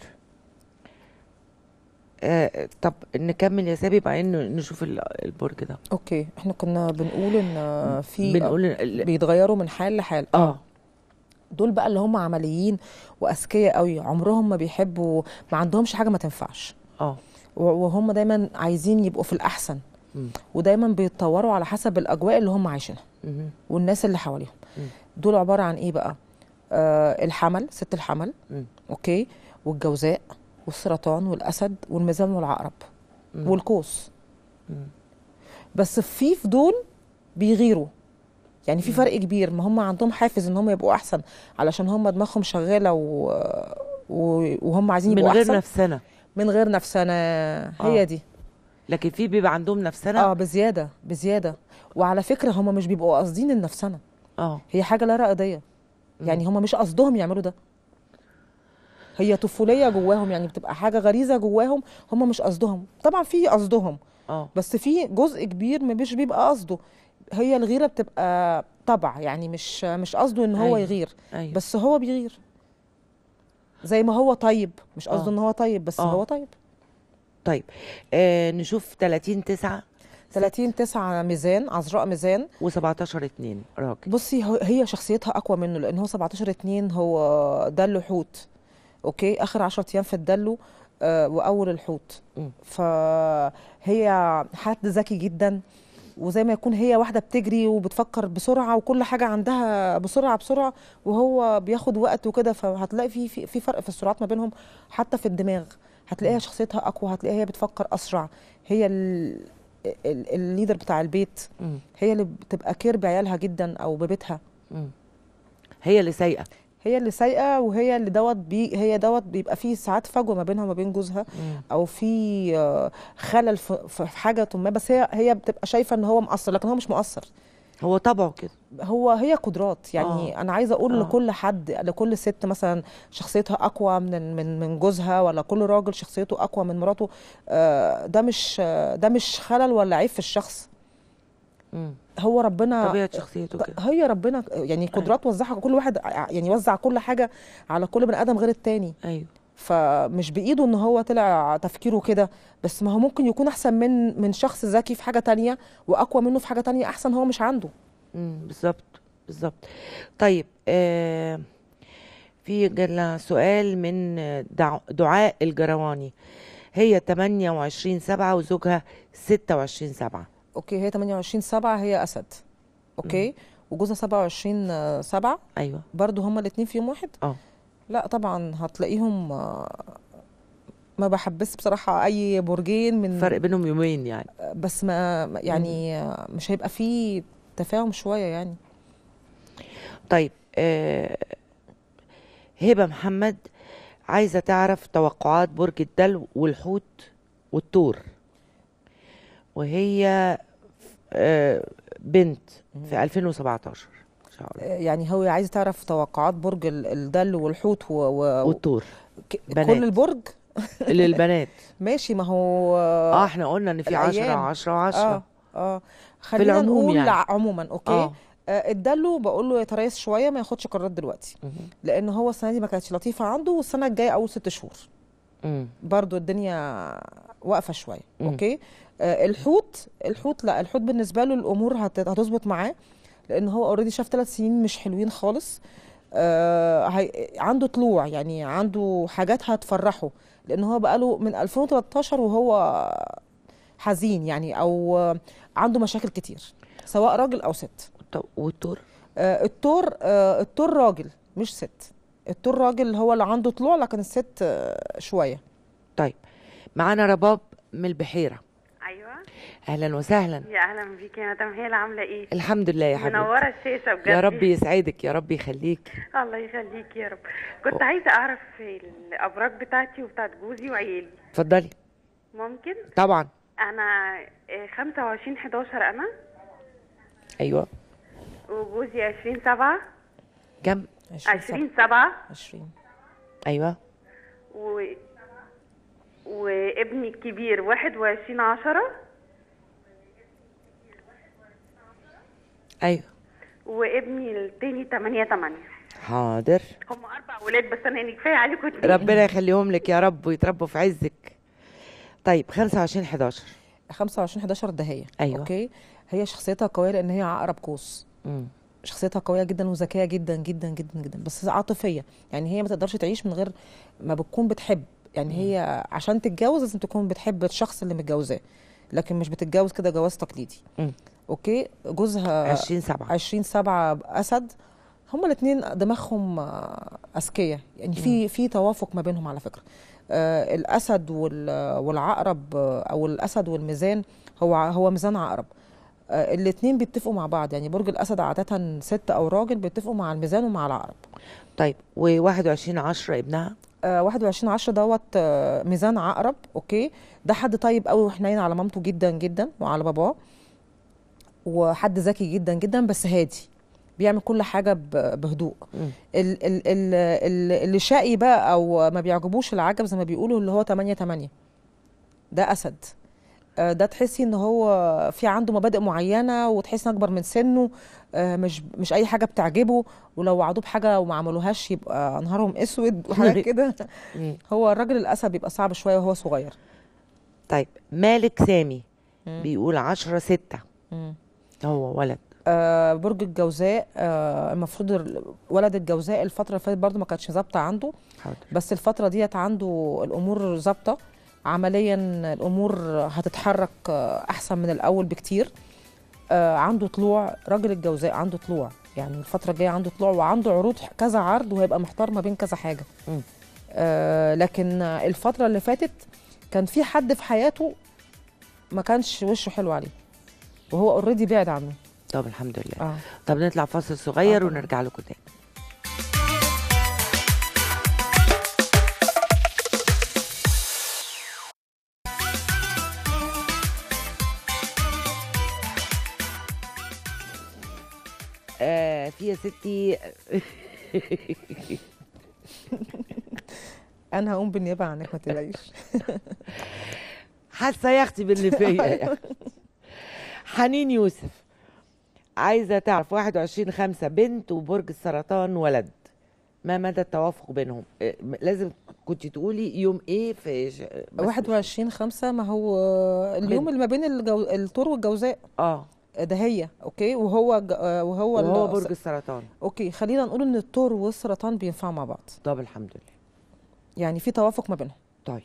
آه طب نكمل يا سابي بعدين نشوف ال- البرج ده اوكي احنا كنا بنقول ان آه، في بنقول ال- بيتغيروا من حال لحال اه دول بقى اللي هم عمليين واذكياء قوي عمرهم ما بيحبوا ما عندهمش حاجه ما تنفعش اه و- وهم دايما عايزين يبقوا في الاحسن مم. ودايما بيتطوروا على حسب الاجواء اللي هم عايشينها مهم. والناس اللي حواليهم مم. دول عباره عن ايه بقى آه الحمل ست الحمل مم. اوكي والجوزاء والسرطان والاسد والميزان والعقرب مم. والقوس مم. بس في في دول بيغيروا يعني في فرق كبير ما هم عندهم حافز ان هم يبقوا احسن علشان هم دماغهم شغاله و... و... وهم عايزين من يبقوا غير احسن نفسنا من غير نفسنا هي آه. دي لكن في بيبقى عندهم نفسنا اه بزياده بزياده وعلى فكره هم مش بيبقوا قاصدين النفسنه اه هي حاجه لا اراديه يعني هم مش قصدهم يعملوا ده هي طفوليه جواهم يعني بتبقى حاجه غريزه جواهم هم مش قصدهم طبعا في قصدهم اه بس في جزء كبير مش بيبقى قصده هي الغيره بتبقى طبع يعني مش مش قصده ان هو أيوة. يغير ايوه بس هو بيغير زي ما هو طيب مش قصده آه. ان هو طيب بس آه. هو طيب طيب آه نشوف 30 9 30 9 ميزان عذراء ميزان و17 2 راجل بصي هو- هي شخصيتها اقوى منه لان هو 17 2 هو دلو حوت اوكي اخر 10 ايام في الدلو آه واول الحوت مم. فهي حد ذكي جدا وزي ما يكون هي واحده بتجري وبتفكر بسرعه وكل حاجه عندها بسرعه بسرعه وهو بياخد وقت وكده فهتلاقي في في في فرق في السرعات ما بينهم حتى في الدماغ هتلاقيها شخصيتها اقوى هتلاقيها هي بتفكر اسرع هي ال- ال- الليدر بتاع البيت مم. هي اللي بتبقى كير بعيالها جدا او ببيتها مم. هي اللي سايقه هي اللي سايقه وهي اللي دوت بي هي دوت بيبقى فيه ساعات فجوه ما بينها وما بين جوزها مم. او في آه، خلل في في حاجه ما بس هي هي بتبقى شايفه ان هو مقصر لكن هو مش مقصر هو طبعه كده هو هي قدرات يعني آه. انا عايزه اقول آه. لكل حد لكل ست مثلا شخصيتها اقوى من من من جوزها ولا كل راجل شخصيته اقوى من مراته آه، ده مش آه، ده مش خلل ولا عيب في الشخص مم. هو ربنا طبيعه شخصيته كده هي ربنا يعني قدرات وزعها كل واحد ع- يعني وزع كل حاجه على كل بني ادم غير التاني ايوه فمش بايده ان هو طلع تفكيره كده بس ما هو ممكن يكون احسن من من شخص ذكي في حاجه تانية واقوى منه في حاجه تانية احسن هو مش عنده مم، بالظبط بالظبط طيب آه في جالنا سؤال من دع- دعاء الجرواني هي 28 سبعة وزوجها 26 سبعة اوكي هي 28 7 هي اسد اوكي وجوزها 27 7 ايوه برضو هما الاثنين في يوم واحد اه لا طبعا هتلاقيهم آه، ما بحبس بصراحه اي برجين من فرق بينهم يومين يعني بس ما ما- يعني آه، مش هيبقى فيه تفاهم شويه يعني طيب آه هبة محمد عايزة تعرف توقعات برج الدلو والحوت والثور وهي آه بنت في 2017 ان شاء الله يعني هو عايز تعرف توقعات برج ال- الدلو والحوت و... و... والثور ك- بنات. كل البرج للبنات ماشي ما هو اه احنا قلنا ان في 10 الأيام. 10 اه 10 اه خلينا العموم نقول يعني. ع- عموما اوكي اه آه الدلو بقول له يتريث شويه ما ياخدش قرارات دلوقتي مهم. لان هو السنه دي ما كانتش لطيفه عنده والسنه الجايه اول ست شهور مم. برضو الدنيا واقفه شويه مم. اوكي آه الحوت الحوت لا الحوت بالنسبه له الامور هت- هتظبط معاه لان هو اوريدي شاف ثلاث سنين مش حلوين خالص آه هي عنده طلوع يعني عنده حاجات هتفرحه لان هو بقاله من 2013 وهو حزين يعني او آه، عنده مشاكل كتير سواء راجل او ست طب والثور آه التور آه التور راجل مش ست التور راجل هو اللي عنده طلوع لكن الست آه شويه طيب معانا رباب من البحيرة ايوه اهلا وسهلا يا اهلا بيكي يا مدام هيلا عامله ايه الحمد لله يا حبيبتي منوره الشاشه بجد يا رب يسعدك يا رب يخليك الله يخليك يا رب كنت عايزه اعرف الابراج بتاعتي وبتاعت جوزي وعيالي اتفضلي ممكن طبعا انا آه، 25 11 انا ايوه وجوزي 20 7 كم 20 7 20 ايوه و وابني الكبير 21 10 ايوه وابني التاني 8 8 حاضر هم اربع ولاد بس انا يعني كفايه عليكم اتنين. ربنا يخليهم لك يا رب ويتربوا في عزك طيب 25 11 25 11 ده هي أيوة. اوكي هي شخصيتها قويه لان هي عقرب قوس مم. شخصيتها قويه جدا وذكيه جدا جدا جدا جدا بس عاطفيه يعني هي ما تقدرش تعيش من غير ما بتكون بتحب يعني هي عشان تتجوز لازم تكون بتحب الشخص اللي متجوزاه لكن مش بتتجوز كده جواز تقليدي مم. اوكي جوزها 20 7 20 7 اسد هما الاثنين دماغهم آه، اذكياء يعني في في توافق ما بينهم على فكره آه الاسد وال- والعقرب آه، او الاسد والميزان هو ع- هو ميزان عقرب آه الاثنين بيتفقوا مع بعض يعني برج الاسد عاده ست او راجل بيتفقوا مع الميزان ومع العقرب طيب و21 10 ابنها آه 21 10 دوت آه ميزان عقرب اوكي ده حد طيب قوي وحنين على مامته جدا جدا وعلى باباه وحد ذكي جدا جدا بس هادي بيعمل كل حاجه ب- بهدوء مم. ال ال ال ال اللي شقي بقى او ما بيعجبوش العجب زي ما بيقولوا اللي هو 8 8 ده اسد آه، ده تحسي ان هو في عنده مبادئ معينه وتحسي إنه اكبر من سنه آه، مش مش اي حاجه بتعجبه ولو وعدوه بحاجه وما عملوهاش يبقى نهارهم اسود وحاجات كده مم. هو الراجل الاسد بيبقى صعب شويه وهو صغير طيب مالك سامي مم. بيقول 10 6 مم. هو ولد آه برج الجوزاء آه المفروض ال- ولد الجوزاء الفتره اللي فاتت برضه ما كانتش ظابطه عنده حاضر بس الفتره ديت عنده الامور ظابطه عمليا الامور هتتحرك آه، احسن من الاول بكتير آه عنده طلوع راجل الجوزاء عنده طلوع يعني الفتره الجايه عنده طلوع وعنده عروض كذا عرض وهيبقى محتار ما بين كذا حاجه مم. آه لكن الفتره اللي فاتت كان في حد في حياته ما كانش وشه حلو عليه وهو اوريدي بعد عنه طب الحمد لله اه طب نطلع فاصل صغير آه طبعاً. ونرجع لكم تاني يا ستي انا هقوم بالنيابه عنك ما تقلقيش حاسه يا اختي باللي فيا يعني. حنين يوسف عايزه تعرف 21 5 بنت وبرج السرطان ولد ما مدى التوافق بينهم إيه، م- لازم كنت تقولي يوم ايه في ش... بس- 21 5 ما هو اليوم اللي ما بين الجو... الثور والجوزاء اه ده هي اوكي وهو ج... وهو, وهو ال- برج السرطان اوكي خلينا نقول ان الثور والسرطان بينفعوا مع بعض طب الحمد لله يعني في توافق ما بينهم طيب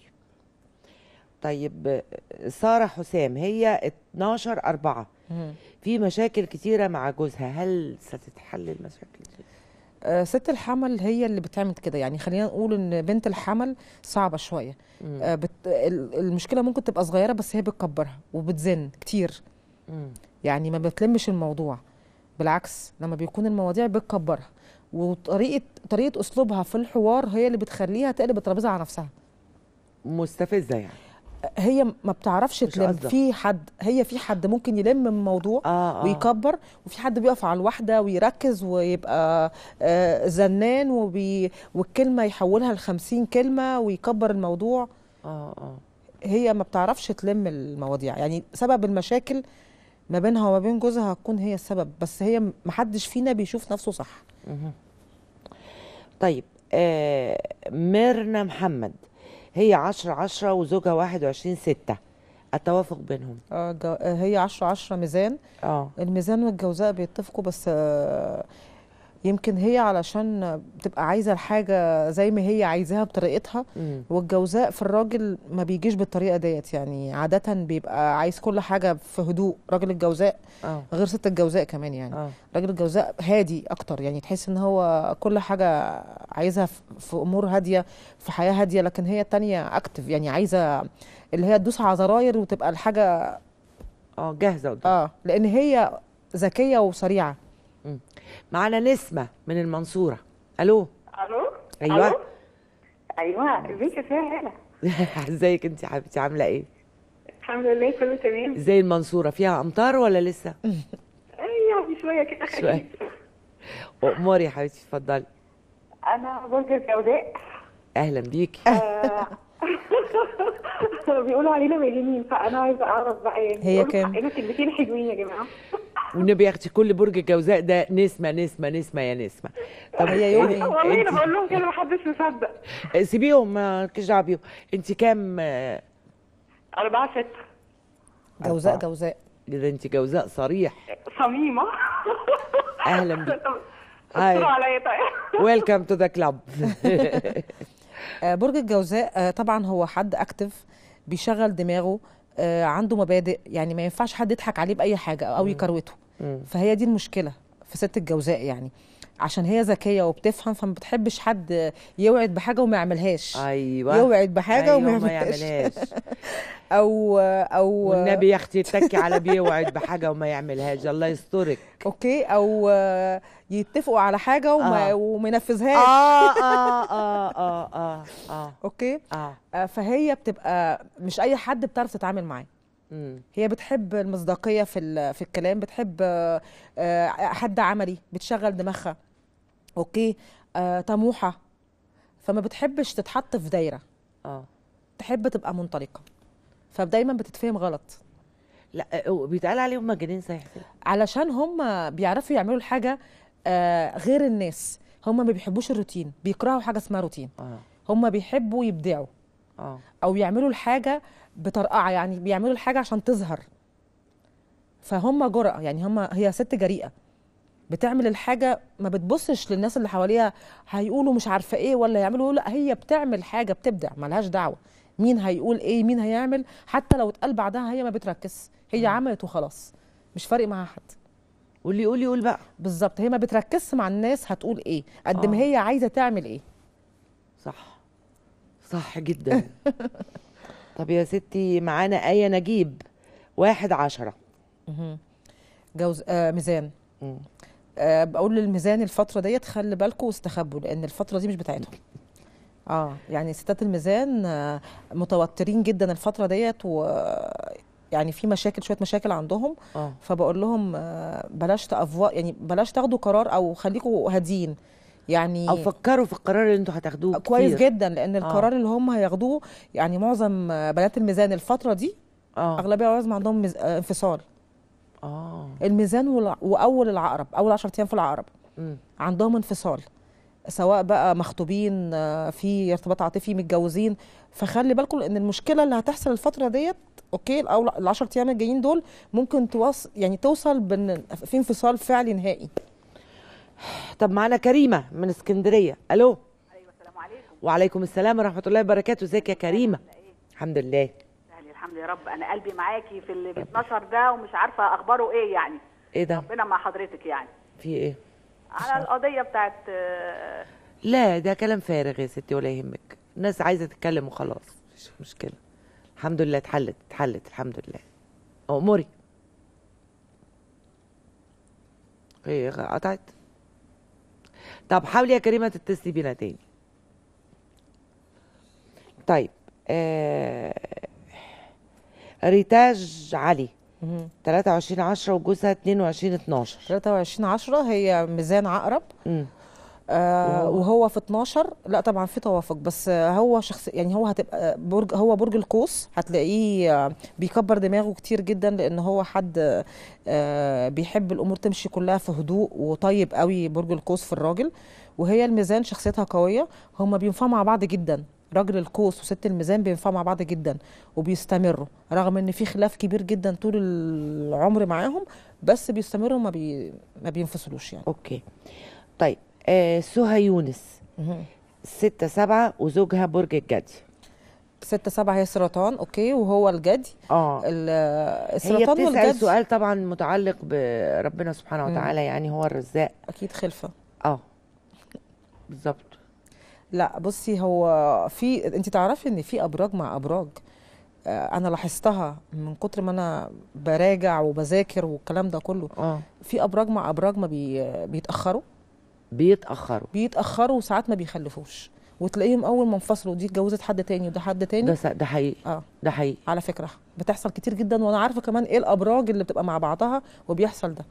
طيب آه، سارة حسام هي 12 4 في مشاكل كتيرة مع جوزها هل ستتحل المشاكل دي؟ آه، ست الحمل هي اللي بتعمل كده يعني خلينا نقول ان بنت الحمل صعبة شوية مم. آه، بت... ال- المشكلة ممكن تبقى صغيرة بس هي بتكبرها وبتزن كتير مم. يعني ما بتلمش الموضوع بالعكس لما بيكون المواضيع بتكبرها وطريقة طريقة أسلوبها في الحوار هي اللي بتخليها تقلب الترابيزة على نفسها مستفزة يعني هي ما بتعرفش مش تلم قصدك. في حد هي في حد ممكن يلم الموضوع اه اه ويكبر وفي حد بيقف على الواحدة ويركز ويبقى آه، زنان وبي والكلمة يحولها لخمسين كلمة ويكبر الموضوع اه اه هي ما بتعرفش تلم المواضيع يعني سبب المشاكل ما بينها وما بين جوزها هتكون هي السبب بس هي محدش فينا بيشوف نفسه صح مهم. طيب آه ميرنا محمد هي 10 10 وزوجها 21 6 التوافق بينهم آه، جو- آه، هي عشرة عشرة ميزان اه الميزان والجوزاء بيتفقوا بس آه، يمكن هي علشان بتبقى عايزة الحاجة زي ما هي عايزاها بطريقتها مم. والجوزاء في الراجل ما بيجيش بالطريقة ديت يعني عادة بيبقى عايز كل حاجة في هدوء راجل الجوزاء اه غير ست الجوزاء كمان يعني اه راجل الجوزاء هادي اكتر يعني تحس ان هو كل حاجة عايزها في- في امور هادية في حياة هادية لكن هي التانية اكتف يعني عايزة اللي هي تدوس على زراير وتبقى الحاجة اه جاهزة قدام اه لان هي ذكية وسريعة معانا نسمة من المنصورة الو الو ايوه ألو؟ ايوه ازيك يا سهى ازيك انت يا حبيبتي عاملة ايه الحمد لله كله تمام ازاي المنصورة فيها امطار ولا لسه أي يعني شويه كده شوية. اموري يا حبيبتي اتفضلي انا برج الجوزاء اهلا بيكي آه، بيقولوا علينا مجانين فانا عايزه اعرف بقى يعني هي بيقولوا كام؟ حقنا كلمتين حلوين يا جماعه والنبي يا اختي كل برج الجوزاء ده نسمة نسمة نسمة يا نسمة طب هي يوم إيه؟ إيه؟ والله انا انت بقول لهم كده محدش مصدق سيبيهم مالكيش دعوه بيهم انت كام آه، أربعة ستة جوزاء أربعة. جوزاء ده انت جوزاء صريح صميمة اهلا بيك طب هاي. استروا عليا طيب ويلكم تو ذا كلاب آه، برج الجوزاء آه، طبعا هو حد اكتف بيشغل دماغه آه، عنده مبادئ يعني ما ينفعش حد يضحك عليه باي حاجه او يكروته فهي دي المشكله في ست الجوزاء يعني عشان هي ذكيه وبتفهم فما بتحبش حد يوعد بحاجه وما يعملهاش ايوه يوعد بحاجه أيوة وما ما يعملهاش يعملهاش او او والنبي يا اختي اتكي على بيوعد بحاجه وما يعملهاش الله يسترك اوكي او آه، يتفقوا على حاجه وما آه. وما ينفذهاش اه اه اه اه اه اه اوكي اه آه، فهي بتبقى مش اي حد بتعرف تتعامل معاه مم. هي بتحب المصداقيه في ال- في الكلام بتحب آه، آه، حد عملي بتشغل دماغها اوكي آه، طموحه فما بتحبش تتحط في دايره اه تحب تبقى منطلقه فدايما بتتفهم غلط لا آه، بيتقال عليهم مجانين صحيح علشان هم بيعرفوا يعملوا الحاجه آه، غير الناس هم ما بيحبوش الروتين بيكرهوا حاجه اسمها روتين اه هم بيحبوا يبدعوا اه او يعملوا الحاجه بطرقعه يعني بيعملوا الحاجه عشان تظهر فهم جرأة يعني هم هي ست جريئه بتعمل الحاجه ما بتبصش للناس اللي حواليها هيقولوا مش عارفه ايه ولا يعملوا لا هي بتعمل حاجه بتبدع ملهاش دعوه مين هيقول ايه مين هيعمل حتى لو اتقال بعدها هي ما بتركز هي عملت وخلاص مش فارق معاها حد واللي يقول يقول بقى بالظبط هي ما بتركزش مع الناس هتقول ايه قد ما آه. هي عايزه تعمل ايه صح صح جدا طب يا ستي معانا آية نجيب واحد عشرة جوز آه ميزان مم. آه بقول للميزان الفترة ديت خلي بالكم واستخبوا لأن الفترة دي مش بتاعتهم. اه يعني ستات الميزان آه متوترين جدا الفترة ديت و يعني في مشاكل شويه مشاكل عندهم اه فبقول لهم آه، بلاش تأفوا يعني بلاش تاخدوا قرار او خليكوا هاديين يعني او فكروا في القرار اللي انتوا هتاخدوه كويس كتير. جدا لان القرار اللي هم هياخدوه يعني معظم آه، بنات الميزان الفتره دي اه اغلبيه لازم عندهم مز... آه، انفصال اه الميزان والع... واول العقرب اول 10 ايام في العقرب مم. عندهم انفصال سواء بقى مخطوبين آه، في ارتباط عاطفي متجوزين فخلي بالكم ان المشكله اللي هتحصل الفتره ديت اوكي الاول ال 10 ايام الجايين دول ممكن توص يعني توصل بان في انفصال فعلي نهائي طب معانا كريمه من اسكندريه الو ايوه السلام عليكم وعليكم السلام ورحمه الله وبركاته ازيك يا كريمه الحمد لله يعني الحمد لله يا رب انا قلبي معاكي في اللي بيتنشر ده ومش عارفه اخباره ايه يعني ايه ده ربنا مع حضرتك يعني في ايه على القضيه بتاعت آه، لا ده كلام فارغ يا ستي ولا يهمك الناس عايزه تتكلم وخلاص مش مشكله الحمد لله اتحلت اتحلت الحمد لله اموري ايه قطعت طب حاولي يا كريمه تتصلي بينا تاني طيب آه... ريتاج علي 23 10 وجوزها 22 12 23 10 هي ميزان عقرب امم آه وهو؟ وهو في 12 لا طبعا في توافق بس آه هو شخص يعني هو هتبقى برج هو برج القوس هتلاقيه آه بيكبر دماغه كتير جدا لان هو حد آه بيحب الامور تمشي كلها في هدوء وطيب قوي برج القوس في الراجل وهي الميزان شخصيتها قويه هما بينفعوا مع بعض جدا راجل القوس وست الميزان بينفعوا مع بعض جدا وبيستمروا رغم ان في خلاف كبير جدا طول العمر معاهم بس بيستمروا ما بي ما بينفصلوش يعني اوكي طيب آه سهى يونس ستة سبعة وزوجها برج الجدي ستة سبعة هي سرطان اوكي وهو الجدي اه ال- هي السرطان بتسأل والجدي سؤال طبعا متعلق بربنا سبحانه مم. وتعالى يعني هو الرزاق اكيد خلفة اه بالظبط لا بصي هو في انت تعرفي ان في ابراج مع ابراج آه، انا لاحظتها من كتر ما انا براجع وبذاكر والكلام ده كله اه في ابراج مع ابراج ما بي بيتاخروا بيتأخروا بيتاخروا وساعات ما بيخلفوش وتلاقيهم اول ما انفصلوا دي اتجوزت حد تاني وده حد تاني ده س- ده حقيقي اه ده حقيقي على فكره بتحصل كتير جدا وانا عارفه كمان ايه الابراج اللي بتبقى مع بعضها وبيحصل ده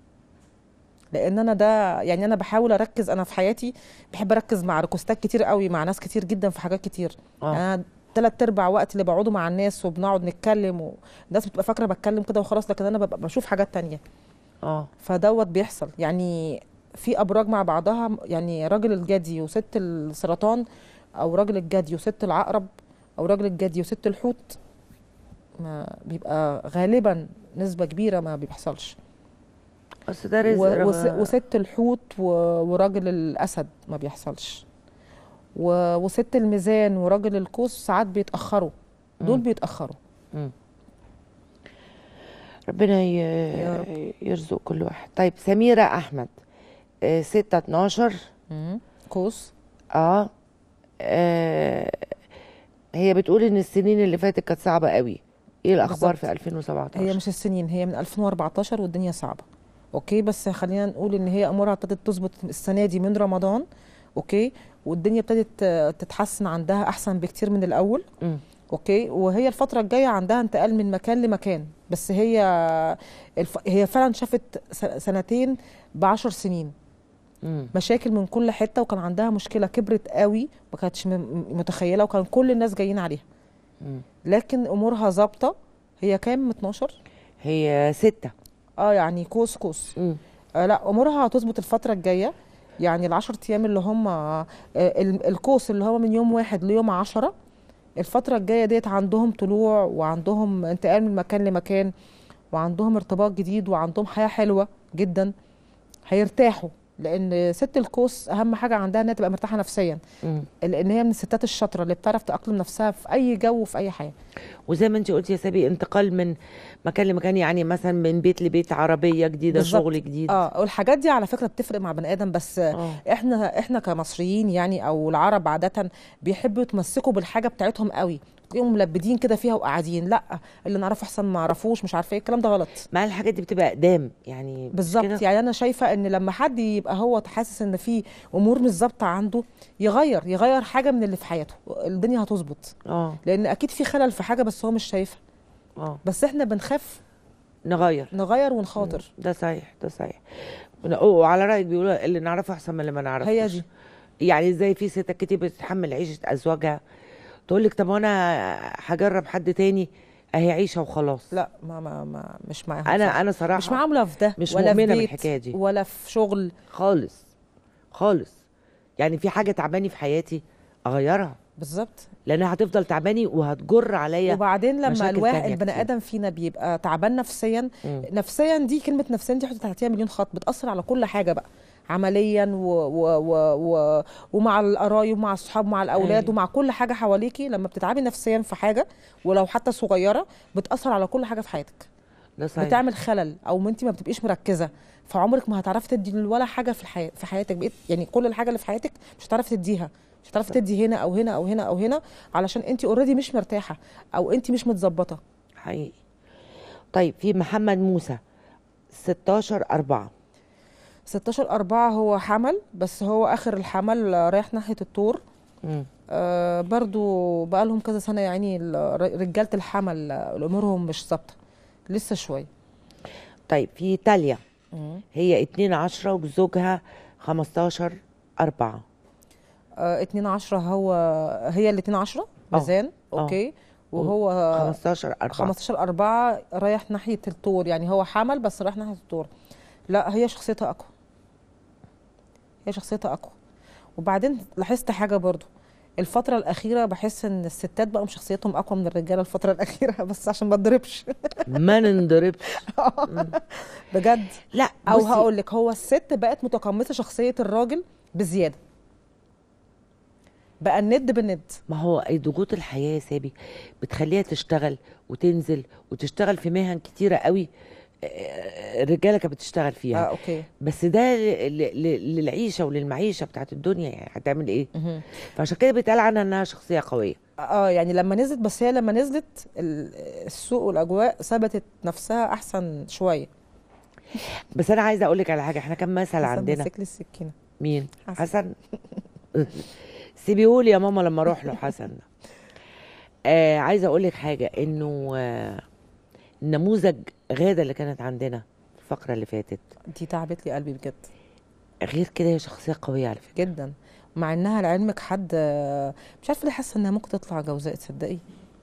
لان انا ده يعني انا بحاول اركز انا في حياتي بحب اركز مع ريكوستات كتير قوي مع ناس كتير جدا في حاجات كتير اه انا ثلاث ارباع وقت اللي بقعده مع الناس وبنقعد نتكلم والناس بتبقى فاكره بتكلم كده وخلاص لكن انا ببقى بشوف حاجات تانية اه فدوت بيحصل يعني في ابراج مع بعضها يعني راجل الجدي وست السرطان او راجل الجدي وست العقرب او راجل الجدي وست الحوت ما بيبقى غالبا نسبة كبيرة ما بيحصلش بس ده رزق و- وس- رب- وست الحوت و- وراجل الأسد ما بيحصلش و- وست الميزان وراجل القوس ساعات بيتأخروا دول مم. بيتأخروا مم. ربنا ي... يا رب. يرزق كل واحد طيب سميرة أحمد آه، ستة اتناشر مم. قوس اه آه، هي بتقول ان السنين اللي فاتت كانت صعبة قوي ايه الاخبار بالظبط. في 2017 هي مش السنين هي من 2014 والدنيا صعبة اوكي بس خلينا نقول ان هي امورها ابتدت تظبط السنة دي من رمضان اوكي والدنيا ابتدت آه، تتحسن عندها احسن بكتير من الاول مم. اوكي وهي الفترة الجاية عندها انتقال من مكان لمكان بس هي الف... هي فعلا شافت س- سنتين بعشر سنين مم. مشاكل من كل حتة وكان عندها مشكلة كبرت قوي ما كانتش م- متخيلة وكان كل الناس جايين عليها مم. لكن امورها ظابطة هي كام 12 هي ستة اه يعني كوس كوس مم. آه لا امورها هتظبط الفتره الجايه يعني العشر ايام اللي هم آه ال- الكوس اللي هو من يوم واحد ليوم عشرة الفتره الجايه ديت عندهم طلوع وعندهم انتقال من مكان لمكان وعندهم ارتباط جديد وعندهم حياه حلوه جدا هيرتاحوا لان ست القوس اهم حاجه عندها انها تبقى مرتاحه نفسيا مم. لان هي من الستات الشاطره اللي بتعرف تاقلم نفسها في اي جو وفي اي حياه وزي ما انت قلتي يا سابي انتقال من مكان لمكان يعني مثلا من بيت لبيت عربية جديدة بالظبط. شغل جديد اه والحاجات دي على فكره بتفرق مع بني ادم بس اه احنا احنا كمصريين يعني او العرب عاده بيحبوا يتمسكوا بالحاجه بتاعتهم قوي تلاقيهم ملبدين كده فيها وقاعدين لا اللي نعرفه احسن ما نعرفوش مش عارفه ايه الكلام ده غلط مع الحاجات دي بتبقى اقدام يعني مش بالظبط كده؟ يعني انا شايفه ان لما حد يبقى هو حاسس ان في امور مش ظابطه عنده يغير يغير حاجه من اللي في حياته الدنيا هتظبط اه لان اكيد في خلل في حاجه بس هو مش شايفها اه بس احنا بنخاف نغير نغير ونخاطر ده صحيح ده صحيح وعلى رايك بيقولوا اللي نعرفه احسن من اللي ما نعرفوش هي دي. يعني زي في ستات كتير بتتحمل عيشه ازواجها تقول لك طب وانا هجرب حد تاني اهي عيشه وخلاص لا ما ما, ما مش معاهم انا صح. انا صراحه مش معامله في ده مش ولا في مؤمنة بيت بالحكاية دي. ولا في شغل خالص خالص يعني في حاجه تعباني في حياتي اغيرها بالظبط لانها هتفضل تعباني وهتجر عليا وبعدين لما مشاكل الواحد تانية البني كتير. ادم فينا بيبقى تعبان نفسيا مم. نفسيا دي كلمه نفسيا دي حط تحتيها مليون خط بتاثر على كل حاجه بقى عمليا و و و و ومع القرايب ومع الصحاب ومع الاولاد أيوة. ومع كل حاجه حواليكي لما بتتعبي نفسيا في حاجه ولو حتى صغيره بتاثر على كل حاجه في حياتك ده صحيح بتعمل خلل او انت ما بتبقيش مركزه فعمرك ما هتعرفي تدي ولا حاجه في الحياه في حياتك بقيت يعني كل الحاجه اللي في حياتك مش هتعرفي تديها مش هتعرفي تدي هنا او هنا او هنا او هنا علشان انت اوريدي مش مرتاحه او انت مش متظبطه حقيقي طيب في محمد موسى 16 4 16 4 هو حمل بس هو اخر الحمل آه، رايح ناحيه الطور مم. آه برضو بقالهم كذا سنه يعني ال- رجاله الحمل آه، امورهم مش ثابته لسه شويه طيب في تاليا هي 2 10 وزوجها 15 4 آه 2 10 هو هي ال 2 10 ميزان آه. اوكي وهو 15 4 15 4 رايح ناحيه الطور يعني هو حمل بس رايح ناحيه الطور لا هي شخصيتها اقوى هي شخصيتها اقوى وبعدين لاحظت حاجه برضو الفترة الأخيرة بحس إن الستات بقوا شخصيتهم أقوى من الرجالة الفترة الأخيرة بس عشان ما اتضربش ما ننضربش بجد لا أو بصي، هقول لك هو الست بقت متقمصة شخصية الراجل بزيادة بقى الند بالند ما هو أي ضغوط الحياه يا سابي بتخليها تشتغل وتنزل وتشتغل في مهن كتيره قوي آه، الرجاله كانت بتشتغل اه فيها اوكي بس ده ل- ل- للعيشه وللمعيشه بتاعت الدنيا يعني هتعمل ايه مهم. فعشان كده بيتقال عنها انها شخصيه قويه اه يعني لما نزلت بس هي لما نزلت ال- السوق والاجواء ثبتت نفسها احسن شويه بس انا عايزه اقول لك على حاجه احنا كان مثل حسن عندنا ماسك لي السكينه مين حسن. حسن سيبيهولي يا ماما لما اروح له حسن آه عايزه اقول لك حاجه انه آه نموذج غاده اللي كانت عندنا الفقره اللي فاتت دي تعبت لي قلبي بجد غير كده هي شخصيه قويه على فكره جدا مع انها لعلمك حد آه، مش عارفه ليه حاسه انها ممكن تطلع جوزاء تصدقي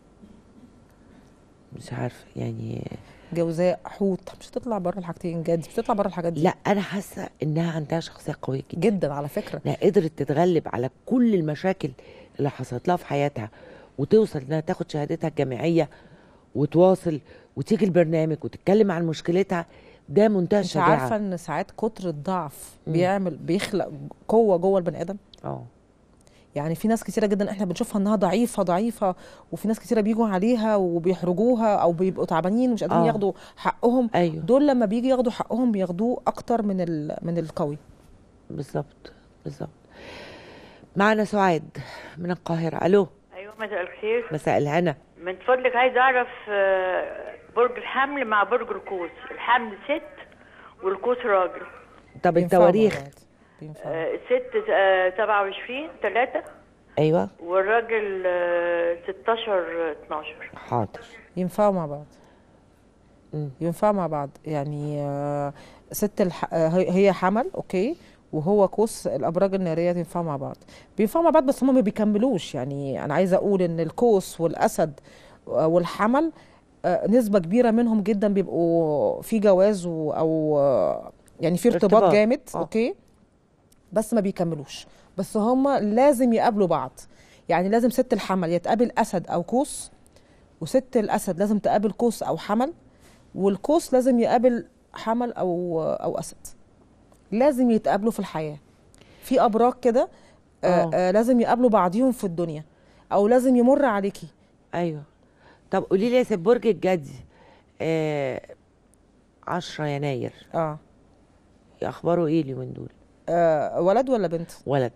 مش عارفه يعني جوزاء حوت مش هتطلع بره الحاجتين جد مش هتطلع بره الحاجات دي لا انا حاسه انها عندها شخصيه قويه جدا جدا على فكره انها قدرت تتغلب على كل المشاكل اللي حصلت لها في حياتها وتوصل انها تاخد شهادتها الجامعيه وتواصل وتيجي البرنامج وتتكلم عن مشكلتها ده منتهى انت الشجاعه عارفه ان ساعات كتر الضعف مم. بيعمل بيخلق قوه جوه البني ادم اه يعني في ناس كتيره جدا احنا بنشوفها انها ضعيفه ضعيفه وفي ناس كتيره بيجوا عليها وبيحرجوها او بيبقوا تعبانين ومش قادرين آه. ياخدوا حقهم ايوه دول لما بيجي ياخدوا حقهم بياخدوه اكتر من ال... من القوي بالظبط بالظبط معنا سعاد من القاهره الو ايوه مساء الخير مساء الهنا من فضلك عايز اعرف آه، برج الحمل مع برج القوس الحمل ست والقوس راجل طب بينفعوا مع التواريخ بعض. بينفعوا. آه، الست آه، 27 3 ايوه والراجل آه، 16 12 حاضر ينفعوا مع بعض مم. ينفعوا مع بعض يعني آه، ست الح... آه، هي هي حمل اوكي وهو قوس الابراج الناريه ينفعوا مع بعض بينفعوا مع بعض بس هم ما بيكملوش يعني انا عايزه اقول ان القوس والاسد آه، والحمل آه، نسبه كبيره منهم جدا بيبقوا في جواز و- او آه، يعني في ارتباط ارتباط. جامد آه. اوكي بس ما بيكملوش بس هم لازم يقابلوا بعض يعني لازم ست الحمل يتقابل اسد او قوس وست الاسد لازم تقابل قوس او حمل والقوس لازم يقابل حمل او او اسد لازم يتقابلوا في الحياه في ابراج كده آه آه. آه لازم يقابلوا بعضيهم في الدنيا او لازم يمر عليكي ايوه طب قولي لي يا ست برج الجدي آه 10 يناير اه, اخباره ايه اليومين دول آه ولد ولا بنت ولد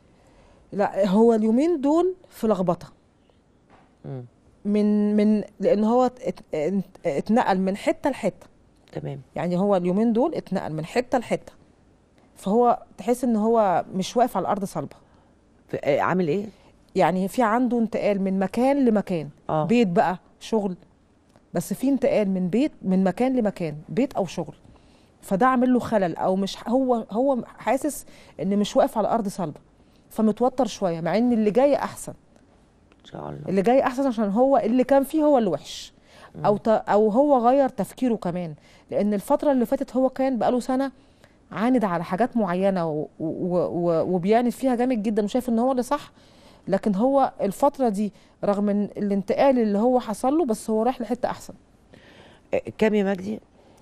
لا هو اليومين دول في لخبطه مم. من من لان هو ات- ات- اتنقل من حته لحته تمام يعني هو اليومين دول اتنقل من حته لحته فهو تحس ان هو مش واقف على الارض صلبه ف- آه، عامل ايه يعني في عنده انتقال من مكان لمكان اه بيت بقى شغل بس في انتقال من بيت من مكان لمكان بيت او شغل فده عامل له خلل او مش هو هو حاسس ان مش واقف على ارض صلبه فمتوتر شويه مع ان اللي جاي احسن ان شاء الله اللي جاي احسن عشان هو اللي كان فيه هو اللي وحش او ت... او هو غير تفكيره كمان لان الفتره اللي فاتت هو كان بقاله سنه عاند على حاجات معينه و... و... و... وبيعند فيها جامد جدا وشايف ان هو اللي صح لكن هو الفتره دي رغم ان الانتقال اللي هو حصل له بس هو رايح لحته احسن آه، كام يا مجدي؟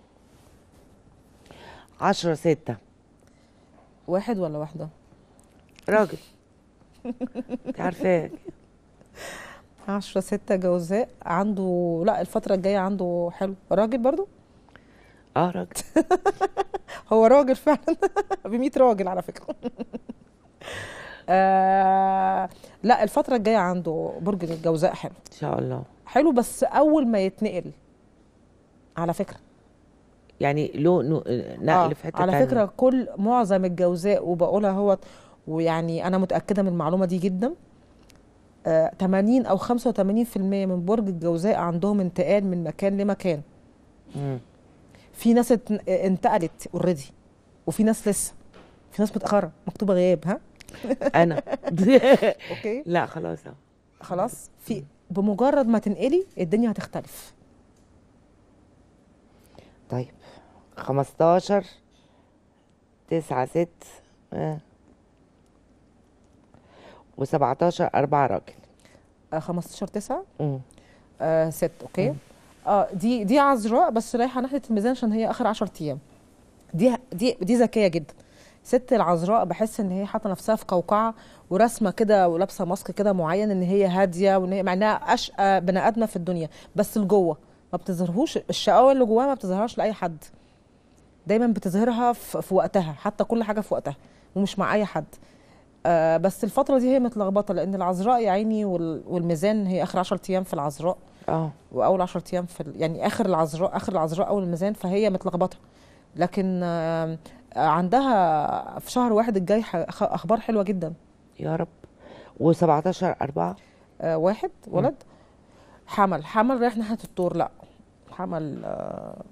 عشرة ستة واحد ولا واحده راجل انت عارفاه عشرة ستة جوزاء عنده لا الفترة الجاية عنده حلو راجل برضو اه راجل هو راجل فعلا ب 100 راجل على فكرة آه لا الفترة الجاية عنده برج الجوزاء حلو ان شاء الله حلو بس أول ما يتنقل على فكرة يعني له نو- نقل آه في حته على تانية. فكرة كل معظم الجوزاء وبقولها هو ويعني أنا متأكدة من المعلومة دي جدا آه 80 أو 85% من برج الجوزاء عندهم انتقال من مكان لمكان مم. في ناس اتن- انتقلت اوريدي وفي ناس لسه في ناس متأخرة مكتوبة غياب ها انا اوكي لا خلاص اهو خلاص في بمجرد ما تنقلي الدنيا هتختلف طيب 15 9 6 آه. و17 4 راجل آه 15 9 مم. آه 6 اوكي اه دي دي عذراء بس رايحه ناحيه الميزان عشان هي اخر 10 ايام دي دي دي ذكيه جدا ست العذراء بحس ان هي حاطه نفسها في قوقعه ورسمه كده ولابسه ماسك كده معين ان هي هاديه وان هي مع انها اشقى بني ادمه في الدنيا بس لجوه ما بتظهرهوش الشقاوه اللي جواها ما بتظهرهاش لاي حد دايما بتظهرها في, في وقتها حتى كل حاجه في وقتها ومش مع اي حد آه بس الفتره دي هي متلخبطه لان العذراء يا عيني وال- والميزان هي اخر 10 ايام في العذراء اه واول 10 ايام في ال- يعني اخر العذراء اخر العذراء اول الميزان فهي متلخبطه لكن آه، عندها في شهر واحد الجاي ح- خ- اخبار حلوه جدا يا رب و17 4 آه، واحد ولد حمل حمل رايح ناحيه الطور لا حمل آه،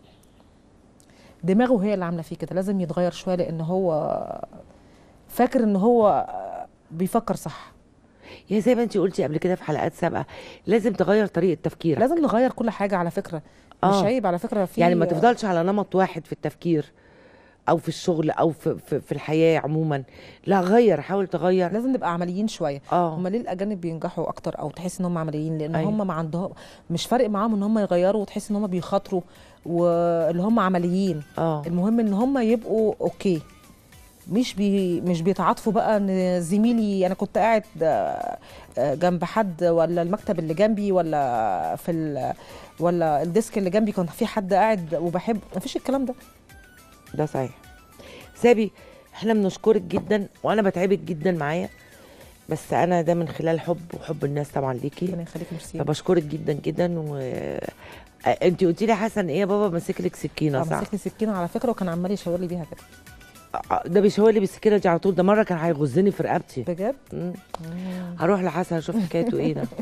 دماغه هي اللي عامله فيه كده لازم يتغير شويه لان هو فاكر ان هو آه، بيفكر صح يا زي ما انت قلتي قبل كده في حلقات سابقه لازم تغير طريقه تفكيرك لازم نغير كل حاجه على فكره مش آه. عيب على فكره في يعني ما تفضلش على نمط واحد في التفكير او في الشغل او في في, في الحياه عموما لا غير حاول تغير لازم نبقى عمليين شويه اه هم ليه الاجانب بينجحوا اكتر او تحس ان هم عمليين لان أيوة. هم ما عندهم مش فارق معاهم ان هم يغيروا وتحس ان هم بيخاطروا واللي هم عمليين اه المهم ان هم يبقوا اوكي مش بي مش بيتعاطفوا بقى ان زميلي انا كنت قاعد آه، آه، جنب حد ولا المكتب اللي جنبي ولا في ال ولا الديسك اللي جنبي كان في حد قاعد وبحب مفيش الكلام ده ده صحيح سابي احنا بنشكرك جدا وانا بتعبك جدا معايا بس انا ده من خلال حب وحب الناس طبعا ليكي ربنا يخليك ميرسي فبشكرك جدا جدا و انت قلتي لي حسن ايه يا بابا ماسك لك سكينه صح؟ مسكني سكينه على فكره وكان عمال يشاور لي بيها كده آه، ده بيشاور لي بالسكينه دي على طول ده مره كان هيغزني في رقبتي بجد مم. هروح لحسن اشوف حكايته ايه ده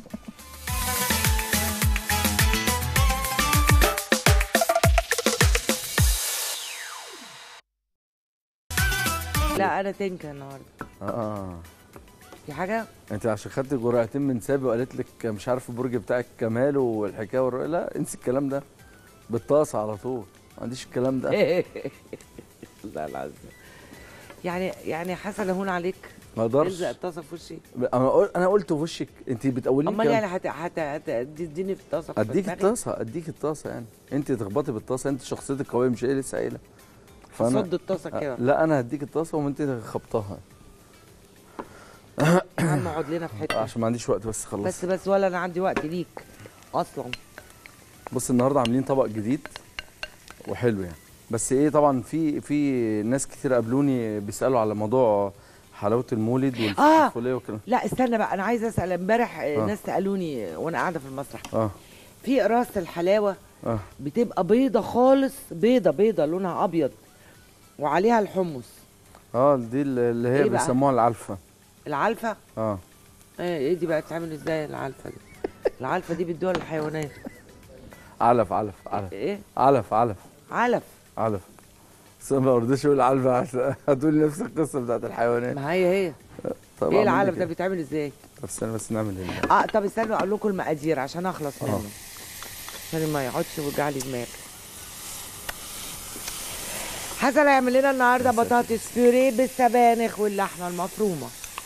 لا انا تنكه النهارده اه في حاجه انت عشان خدت جرعتين من سابي وقالت لك مش عارف البرج بتاعك كمال والحكايه والرؤيه لا انسي الكلام ده بالطاسه على طول ما عنديش الكلام ده لا العظيم يعني يعني حسن اهون عليك ما اقدرش الزق الطاسه في وشي انا قل- انا قلت في وشك انت بتقولي امال يعني هت هت هتديني في الطاسه في اديك دماغي؟ الطاسه اديك الطاسه يعني انت تخبطي بالطاسه انت شخصيتك قويه مش ايه لسه قايله صد الطاسه كده لا انا هديك الطاسه وانت خبطها يا عم اقعد لنا في حته عشان ما عنديش وقت بس خلص بس بس ولا انا عندي وقت ليك اصلا بص النهارده عاملين طبق جديد وحلو يعني بس ايه طبعا في في ناس كتير قابلوني بيسالوا على موضوع حلاوه المولد آه. والفوليه والكلام لا استنى بقى انا عايزه اسال امبارح آه، آه. ناس سالوني وانا قاعده في المسرح اه في قراص الحلاوه اه بتبقى بيضه خالص بيضه بيضه لونها ابيض وعليها الحمص اه دي اللي هي إيه بقى؟ بيسموها العلفه العلفه اه ايه إيه دي بقى بتتعمل ازاي العلفه دي العلفه دي بتدوها للحيوانات علف علف علف ايه علف علف علف علف بس أنا ما رضيتش اقول علف عشان هتقولي نفس القصه بتاعت الحيوانات ما هي هي طب ايه أعمل العلف لك ده بيتعمل ازاي طب استنى بس نعمل ال- اه طب استنوا اقول لكم المقادير عشان اخلص منه عشان ما يقعدش يوجع لي دماغي حسن هيعمل لنا النهارده بطاطس بيوريه بالسبانخ واللحمه المفرومه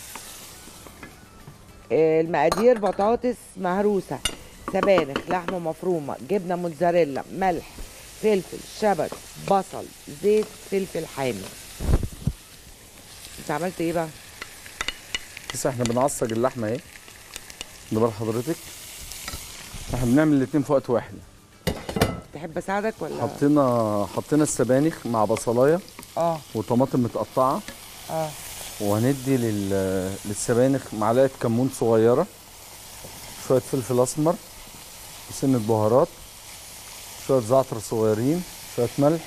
آه، المقادير بطاطس مهروسه سبانخ لحمه مفرومه جبنه موتزاريلا ملح فلفل شبت بصل زيت فلفل حامي انت عملت ايه بقى بس احنا بنعصج اللحمه اهي ده بال حضرتك احنا بنعمل الاتنين في وقت واحد تحب اساعدك ولا حطينا حطينا السبانخ مع بصلايه اه وطماطم متقطعه اه وهندي لل... للسبانخ معلقه كمون صغيره شويه فلفل اسمر وسنه بهارات شويه زعتر صغيرين شويه ملح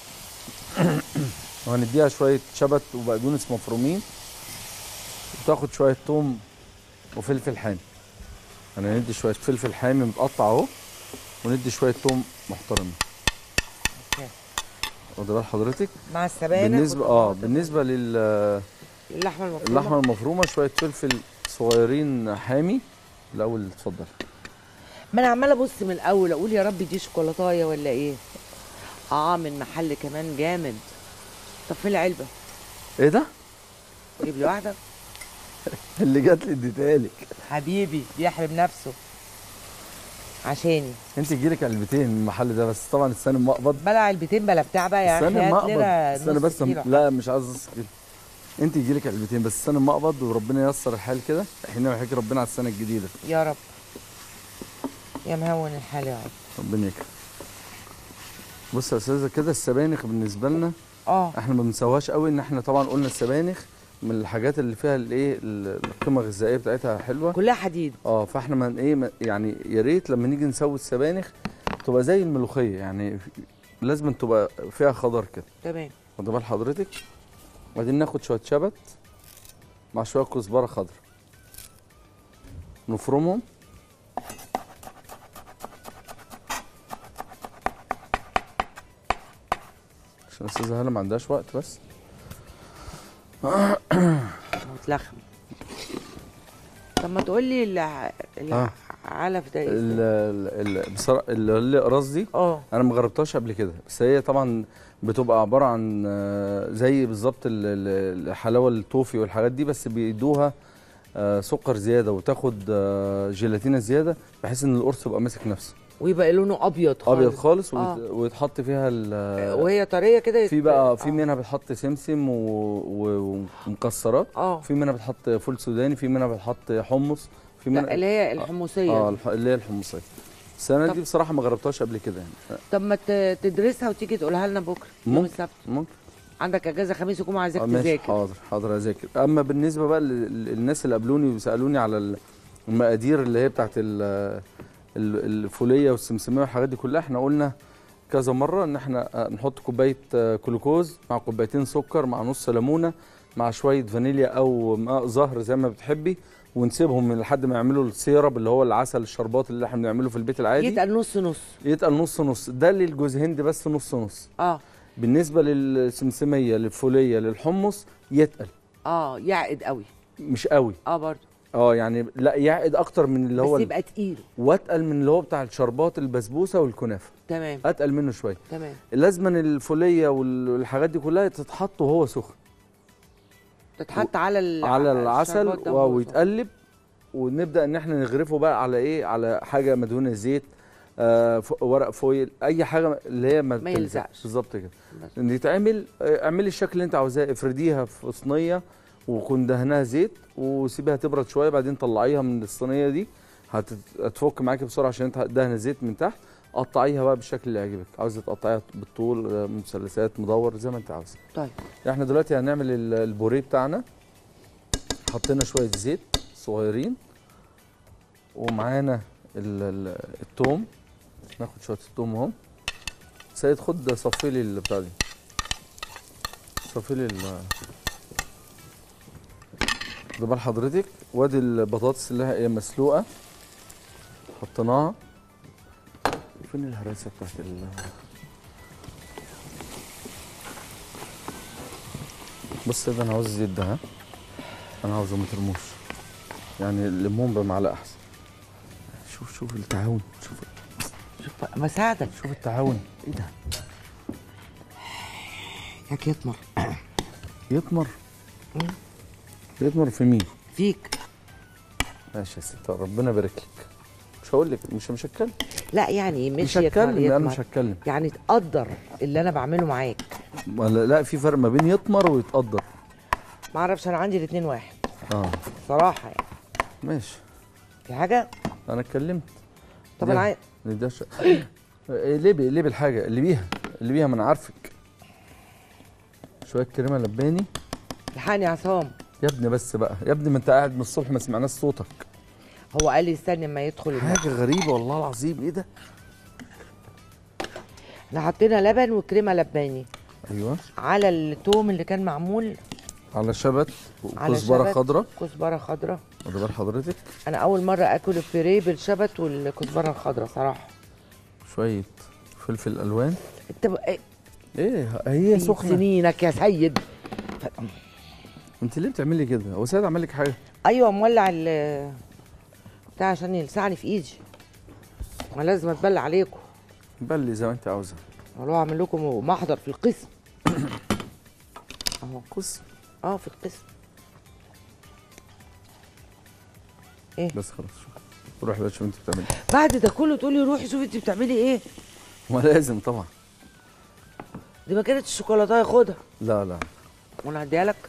وهنديها شويه شبت وبقدونس مفرومين وتاخد شويه توم وفلفل حامي هندي شويه فلفل حامي متقطع اهو وندي شويه توم محترمين أوكي. واخد بال حضرتك مع السبانخ بالنسبه اه والطماطم بالنسبه لل اللحمه المفرومه اللحمه المفرومه شويه فلفل صغيرين حامي الاول اتفضل ما انا عماله ابص من الاول اقول يا رب دي شوكولاتايه ولا ايه اه من محل كمان جامد طب فين العلبه ايه ده جيب لي واحده اللي جات لي اديتها لك حبيبي بيحرم نفسه عشاني انت تجيلك علبتين من المحل ده بس طبعا استنى مقبض بلا علبتين بلا بتاع بقى يا اخي استنى هات مقبض لنا استنى نص بس كيلو. لا مش عايز نص كيلو انت يجيلك علبتين بس استنى مقبض وربنا ييسر الحال كده احنا وحكي ربنا على السنه الجديده يا رب يا مهون الحال يا رب ربنا يكرم بص يا استاذه كده السبانخ بالنسبه لنا اه احنا ما بنسواهاش قوي ان احنا طبعا قلنا السبانخ من الحاجات اللي فيها الايه القيمه الغذائيه بتاعتها حلوه كلها حديد اه فاحنا من ايه ما- يعني يا ريت لما نيجي نسوي السبانخ تبقى زي الملوخيه يعني في- لازم تبقى فيها خضر كده تمام واخد بال حضرتك وبعدين ناخد شويه شبت مع شويه كزبره خضراء نفرمهم عشان الاستاذه هاله ما عندهاش وقت بس متلخم طب ما تقول لي الع- آه. العلف ده ايه ال- ال- ال- بصراحه اللي اللي قصدي اه انا ما جربتهاش قبل كده بس هي طبعا بتبقى عباره عن آه، زي بالظبط ال- ال- الحلاوه الطوفي والحاجات دي بس بيدوها آه، سكر زياده وتاخد آه، جيلاتينه زياده بحيث ان القرص يبقى ماسك نفسه ويبقى لونه ابيض خالص ابيض خالص آه. ويت- ويتحط فيها ال- وهي طريه كده في يت- بقى في آه. منها بتحط سمسم و- و- ومكسرات اه في منها بتحط فول سوداني في منها بتحط حمص في لا، منها اللي هي الحمصيه اه الح- اللي هي الحمصيه بس انا طب- دي بصراحه ما جربتهاش قبل كده يعني طب ما ت- تدرسها وتيجي تقولها لنا بكره يوم ممكن. السبت ممكن عندك اجازه خميس وجمعه عايزاك آه، ماشي تذاكر حاضر حاضر اذاكر اما بالنسبه بقى لل- للناس اللي قابلوني وسالوني على ال- المقادير اللي هي بتاعت ال- ال- الفوليه والسمسميه والحاجات دي كلها احنا قلنا كذا مره ان احنا آه، نحط كوبايه آه، جلوكوز مع كوبايتين سكر مع نص ليمونه مع شويه فانيليا او ماء زهر زي ما بتحبي ونسيبهم من لحد ما يعملوا السيرب اللي هو العسل الشربات اللي احنا بنعمله في البيت العادي يتقل نص نص يتقل نص نص ده للجوز هند بس نص نص اه بالنسبه للسمسميه للفوليه للحمص يتقل اه يعقد قوي مش قوي اه برضه اه يعني لا يعقد اكتر من اللي هو بس ال- يبقى تقيل واتقل من اللي هو بتاع الشربات البسبوسه والكنافه تمام اتقل منه شويه تمام لازما الفوليه وال- والحاجات دي كلها تتحط وهو سخن تتحط على ال... على العسل الشربات ده و- وهو ويتقلب ونبدا ان احنا نغرفه بقى على ايه على حاجه مدهونه زيت آه ف- ورق فويل اي حاجه اللي هي ما, ما تلزقش. يلزقش. بالظبط كده بس. ان يتعمل آه، اعملي الشكل اللي انت عاوزاه افرديها في صينيه وكون دهنها زيت وسيبيها تبرد شويه بعدين طلعيها من الصينيه دي هتت- هتفك معاكي بسرعه عشان انت دهن زيت من تحت قطعيها بقى بالشكل اللي يعجبك عاوزه تقطعيها بالطول آه، مثلثات مدور زي ما انت عاوزه طيب احنا دلوقتي هنعمل ال- البوريه بتاعنا حطينا شويه زيت صغيرين ومعانا ال- ال- التوم ناخد شويه التوم اهو سيد خد صفي لي البتاع دي صفي لي ال- ده بال حضرتك وادي البطاطس اللي هي مسلوقه حطيناها فين الهراسه بتاعت ال بص ده انا عاوز الزيت ده ها انا عاوزه ما ترموش يعني الليمون بمعلقه احسن شوف شوف التعاون شوف شوف بقى بساعدك شوف التعاون ايه ده ياك يطمر يطمر يطمر في مين فيك ماشي يا ست ربنا يبارك لك مش هقول لك مش مش هتكلم لا يعني مش, مش يطمر هتكلم انا يطمر. مش هتكلم يعني تقدر اللي انا بعمله معاك ولا لا في فرق ما بين يطمر ويتقدر ما اعرفش انا عندي الاثنين واحد اه صراحه يعني ماشي في حاجه انا اتكلمت طب ده- انا عايز ده ش... إيه ليه بي- ليه بالحاجه اللي بيها اللي بيها ما انا عارفك شويه كريمه لباني الحقني يا عصام يا ابني بس بقى يا ابني ما انت قاعد من الصبح ما سمعناش صوتك هو قال لي استني اما يدخل المطبخ. حاجه غريبه والله العظيم ايه ده احنا حطينا لبن وكريمه لباني ايوه على التوم اللي كان معمول على شبت على وكزبره شبت. خضراء كزبره خضراء واخد بال حضرتك انا اول مره اكل البيريه بالشبت والكزبره الخضراء صراحه شويه فلفل الوان انت ب... إيه ايه هي في سخنه سنينك يا سيد انت ليه بتعملي كده هو سيد عمل لك حاجه ايوه مولع ال بتاع عشان يلسعني في ايدي ما لازم اتبلع عليكم بلي زي ما انت عاوزه والله اعمل لكم محضر في القسم اهو قص اه في القسم بس خلاص شوف روح بقى شوف انت بتعملي إيه. بعد ده كله تقولي روحي شوفي انت بتعملي ايه ما لازم طبعا دي ما كانتش الشوكولاته خدها لا لا وانا هديها لك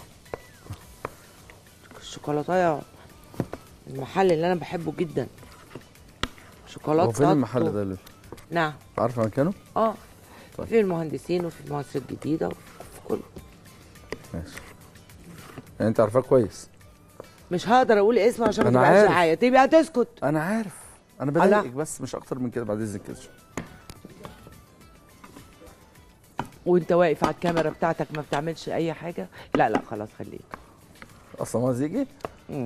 الشوكولاته المحل اللي انا بحبه جدا شوكولاته هو فين المحل ده اللي نعم عارفه مكانه اه طيب. في المهندسين وفي مصر الجديده وفي كله ماشي يعني انت عارفاه كويس مش هقدر اقول اسمه عشان ما أنا تبقاش عارف. دعايه تبقى تسكت انا عارف انا الله. بضايقك بس مش اكتر من كده بعد اذنك كده وانت واقف على الكاميرا بتاعتك ما بتعملش اي حاجه لا لا خلاص خليك اصلا ما يجي مم.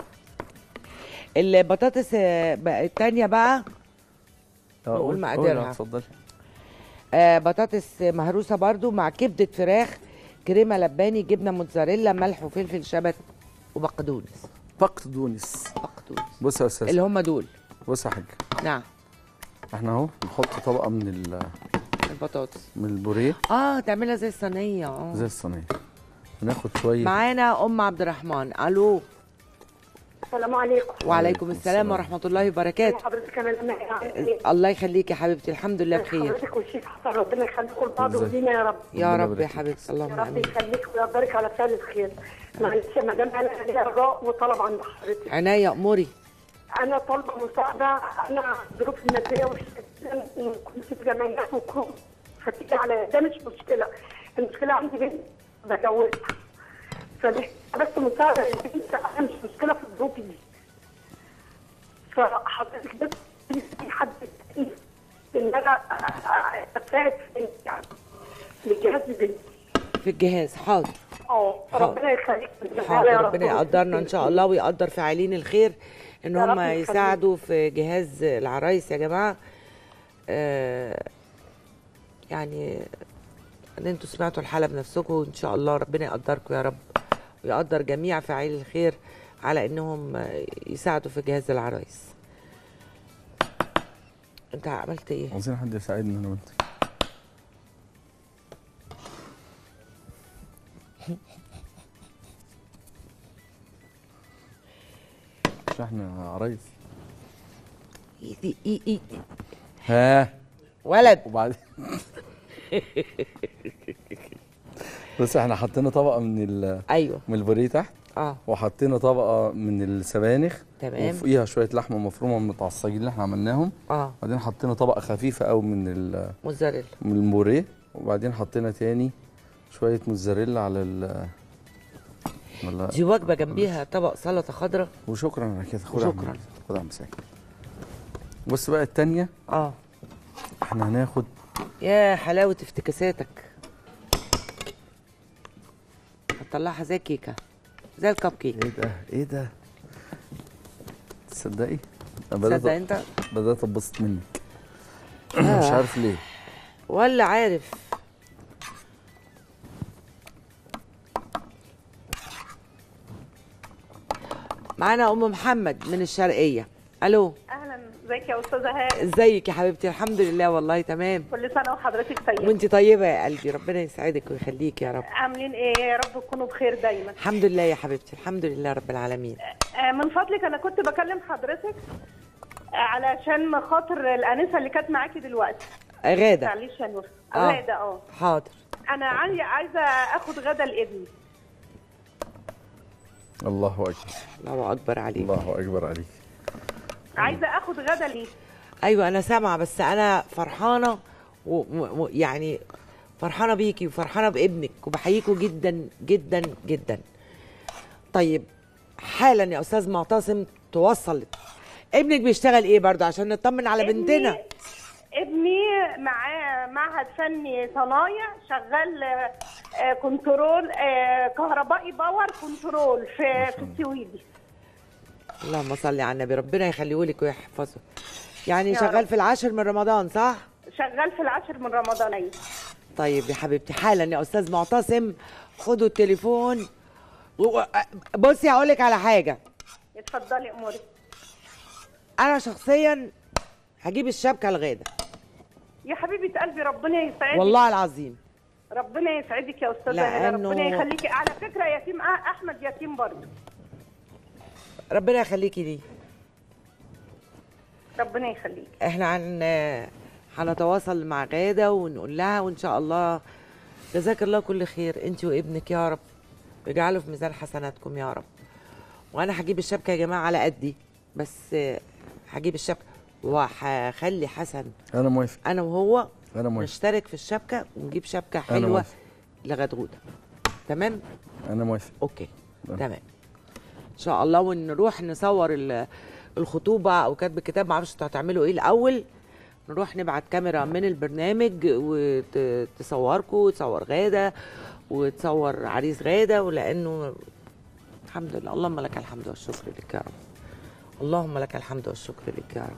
البطاطس آه، بقى- التانية بقى نقول مقاديرها. اتفضلي آه بطاطس مهروسه برضو مع كبده فراخ كريمه لباني جبنه موتزاريلا ملح وفلفل شبت وبقدونس بقدونس بقدونس بص يا استاذ اللي هم دول بص يا حاج نعم احنا اهو نحط طبقه من ال- البطاطس من البوريه اه تعملها زي الصينيه اه زي الصينيه ناخد شويه معانا ام عبد الرحمن الو السلام عليكم وعليكم السلام السلام. ورحمه الله وبركاته حضرتك انا لما الله يخليك يا حبيبتي الحمد لله بخير حضرتك والشيخ حسن ربنا يخليكم لبعض ازاي؟ ولينا يا رب يا ربنا رب يا يبارك حبيبتي يا اللهم رب امين يخليك ويبارك على فعل الخير معلش يا مدام انا ليا رجاء وطلب عند حضرتك عناية اموري انا طالبه مساعده انا ظروفي الماديه وحشه جدا كنت في جمعيات وكروب فتيجي على ده مش مشكله المشكله عندي بنت بجوزها فدي بس مساعده للبنت انا مش مشكله في ظروفي دي فحضرتك بس في حد تاني ان انا اساعد في يعني لجهاز بنتي في الجهاز حاضر اه ربنا يخليك حاضر ربنا يقدرنا ان شاء الله ويقدر فاعلين الخير ان يا رب هم يخليك. يساعدوا في جهاز العرايس يا جماعه آه يعني ان انتوا سمعتوا الحلقه بنفسكم وان شاء الله ربنا يقدركم يا رب ويقدر جميع فاعلي الخير على انهم آه، يساعدوا في جهاز العرايس انت عملت ايه عاوزين حد يساعدنا انا وانت مش احنا عرايس إيه إيه إيه. ها ولد وبعدين بس احنا حطينا طبقه من ال ايوه من البوريه تحت اه وحطينا طبقه من السبانخ تمام. وفوقيها شويه لحمه مفرومه من العصاجين اللي احنا عملناهم اه وبعدين حطينا طبقه خفيفه قوي من ال- موزاريلا من البوريه وبعدين حطينا تاني شويه موتزاريلا على ال ولا دي وجبه جنبيها طبق سلطه خضراء وشكرا على كده خد يا عم- وشكراً. خد يا عم ساكن بص بقى التانية اه احنا هناخد يا حلاوة افتكاساتك هتطلعها زي كيكة زي الكب كيك ايه ده ايه ده تصدقي انا بدات تصدق انت بدات اتبسط منك مش عارف ليه ولا عارف معانا ام محمد من الشرقيه الو اهلا ازيك يا استاذه هاء ازيك يا حبيبتي الحمد لله والله تمام كل سنه وحضرتك طيبه وانت طيبه يا قلبي ربنا يسعدك ويخليك يا رب عاملين ايه يا رب تكونوا بخير دايما الحمد لله يا حبيبتي الحمد لله رب العالمين آه، من فضلك انا كنت بكلم حضرتك آه، علشان خاطر الانسه اللي كانت معاكي دلوقتي غاده معلش يا نور آه. غاده اه حاضر انا عايزه عايزه اخد غدا لابني الله اكبر الله اكبر عليك الله اكبر عليك عايزه اخد غدا ليه ايوه انا سامعه بس انا فرحانه ويعني فرحانه بيكي وفرحانه بابنك وبحييكوا جدا جدا جدا طيب حالا يا استاذ معتصم توصل ابنك بيشتغل ايه برضه عشان نطمن على ابني- بنتنا ابني معاه معهد فني صنايع شغال آه، آه، كنترول آه، كهربائي باور كنترول في في السويدي اللهم صل على النبي ربنا يخليهولك ويحفظه يعني يا شغال رب. في العاشر من رمضان صح شغال في العاشر من رمضان أيوة. طيب يا حبيبتي حالا يا استاذ معتصم خدوا التليفون و- بصي هقول لك على حاجه اتفضلي اموري انا شخصيا هجيب الشبكه الغاده يا حبيبه قلبي ربنا يسعدك والله العظيم ربنا يسعدك يا استاذه لأنه- هلا ربنا يخليكي على فكره يتيم أح- احمد يتيم برضه ربنا يخليكي ليه ربنا يخليك احنا هن هنتواصل مع غاده ونقول لها وان شاء الله جزاك الله كل خير انت وابنك يا رب اجعله في ميزان حسناتكم يا رب وانا هجيب الشبكه يا جماعه على قدي بس آه، هجيب الشبكه وهخلي حسن انا موافق انا وهو انا موافق نشترك في الشبكه ونجيب شبكه أنا حلوه موافق. لغدغوده تمام انا موافق اوكي تمام. تمام ان شاء الله ونروح نصور ال- الخطوبه او كاتب الكتاب ما اعرفش انتوا هتعملوا ايه الاول نروح نبعت كاميرا من البرنامج وتصوركم وتصور غاده وتصور عريس غاده ولانه الحمد لله اللهم لك الحمد والشكر لك يا رب اللهم لك الحمد والشكر لك يا رب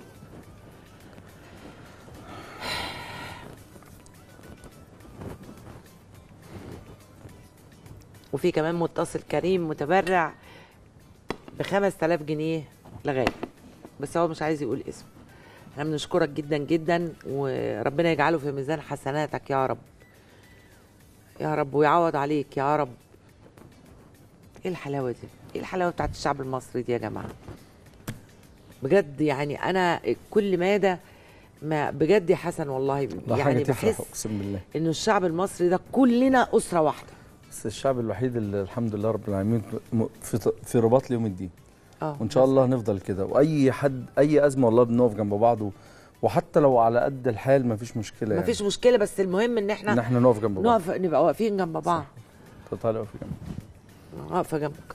وفي كمان متصل كريم متبرع ب 5000 جنيه لغايه بس هو مش عايز يقول اسمه احنا بنشكرك جدا جدا وربنا يجعله في ميزان حسناتك يا رب يا رب ويعوض عليك يا رب ايه الحلاوه دي ايه الحلاوه بتاعت الشعب المصري دي يا جماعه بجد يعني انا كل ماده ما بجد يا حسن والله ده يعني حاجه تفرح بحس اقسم بالله انه الشعب المصري ده كلنا اسره واحده بس الشعب الوحيد اللي الحمد لله رب العالمين م- في في رباط ليوم الدين اه وان شاء الله نفضل كده واي حد اي ازمه والله بنقف جنب بعض و- وحتى لو على قد الحال مفيش مشكله يعني مفيش مشكله بس المهم ان ان احنا احنا نقف جنب بعض نقف نبقى واقفين جنب بعض تعالى اقف جنب واقفه جنبك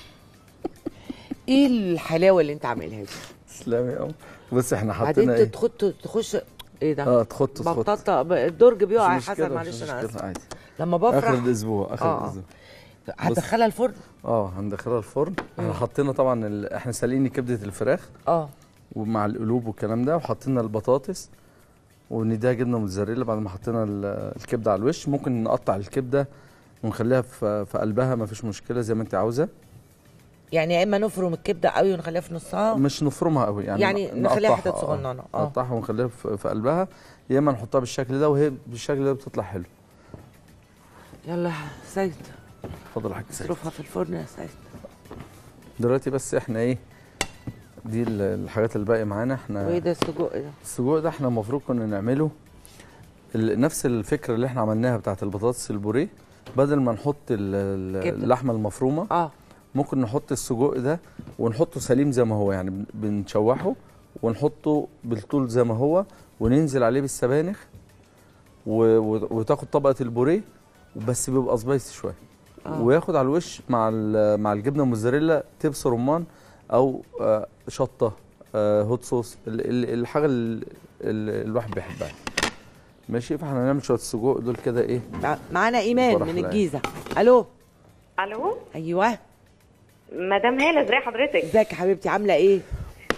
ايه الحلاوه اللي انت عاملها دي تسلمي قوي بس احنا بعدين حطينا ايه تخش تخش ايه ده اه تخط تخط بطاطا الدرج بيقع يا مش حسن مشكلة، معلش مش انا مشكلة، اسف عادي لما اخر بفرح الاسبوع اخر آه. الاسبوع هتدخلها الفرن اه هندخلها الفرن احنا حطينا طبعا ال... احنا سالقين كبده الفراخ اه ومع القلوب والكلام ده وحطينا البطاطس ونديها جبنه موتزاريلا بعد ما حطينا ال- الكبده على الوش ممكن نقطع الكبده ونخليها في في قلبها ما فيش مشكله زي ما انت عاوزه يعني يا اما نفرم الكبده قوي ونخليها في نصها مش نفرمها قوي يعني يعني ن- نخليها نقطعها، حتت آه. صغننه اه نقطعها ونخليها في في قلبها يا اما نحطها بالشكل ده وهي بالشكل ده بتطلع حلو يلا يا سيد اتفضل يا حاج سيد اصرفها في الفرن يا سيد دلوقتي بس احنا ايه دي ال- الحاجات اللي باقيه معانا احنا وايه ده السجق ده السجق ده احنا المفروض كنا نعمله ال- نفس الفكره اللي احنا عملناها بتاعت البطاطس البوريه بدل ما نحط ال- ال- كبدة. اللحمه المفرومه اه ممكن نحط السجق ده ونحطه سليم زي ما هو يعني بن- بنشوحه ونحطه بالطول زي ما هو وننزل عليه بالسبانخ و- و- وتاخد طبقه البوريه بس بيبقى سبايسي شويه آه. وياخد على الوش مع ال- مع الجبنه الموتزاريلا تبس رمان او آه، شطه آه، هوت صوص ال- ال- الحاجه اللي الواحد بيحبها ماشي فاحنا هنعمل شويه السجق دول كده ايه مع- معانا ايمان فرح من لها. الجيزه الو الو ايوه مدام هاله ازي حضرتك ازيك يا حبيبتي عامله ايه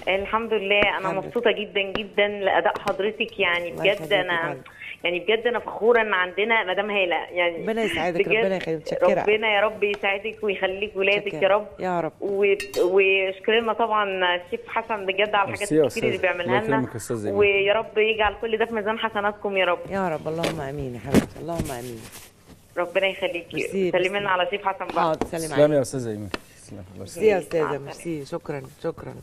الحمد لله انا الحمد لله. مبسوطه جدا جدا لاداء حضرتك يعني الله بجد يخليكي انا فعلا. يعني بجد انا فخوره ان عندنا مدام هاله يعني ربنا يسعدك بجد ربنا يخليك متشكره ربنا يا رب يساعدك ويخليك ولادك متشكرة. يا رب يا رب و- وشكرا لنا طبعا الشيف حسن بجد على الحاجات ميرسي يا الكتير اللي أستاذة. بيعملها الله لنا يكرمك يا أستاذة إيمان. ويا رب يجعل كل ده في ميزان حسناتكم يا رب يا رب اللهم امين يا حبيبتي اللهم امين ربنا يخليكي ميرسي، سلمي ميرسي. لنا على شيف حسن بقى حاضر سلم تسلمي عليك يا استاذه ايمان تسلمي الله ميرسي يسلمك. يا مع استاذه السلامة. ميرسي شكرا شكرا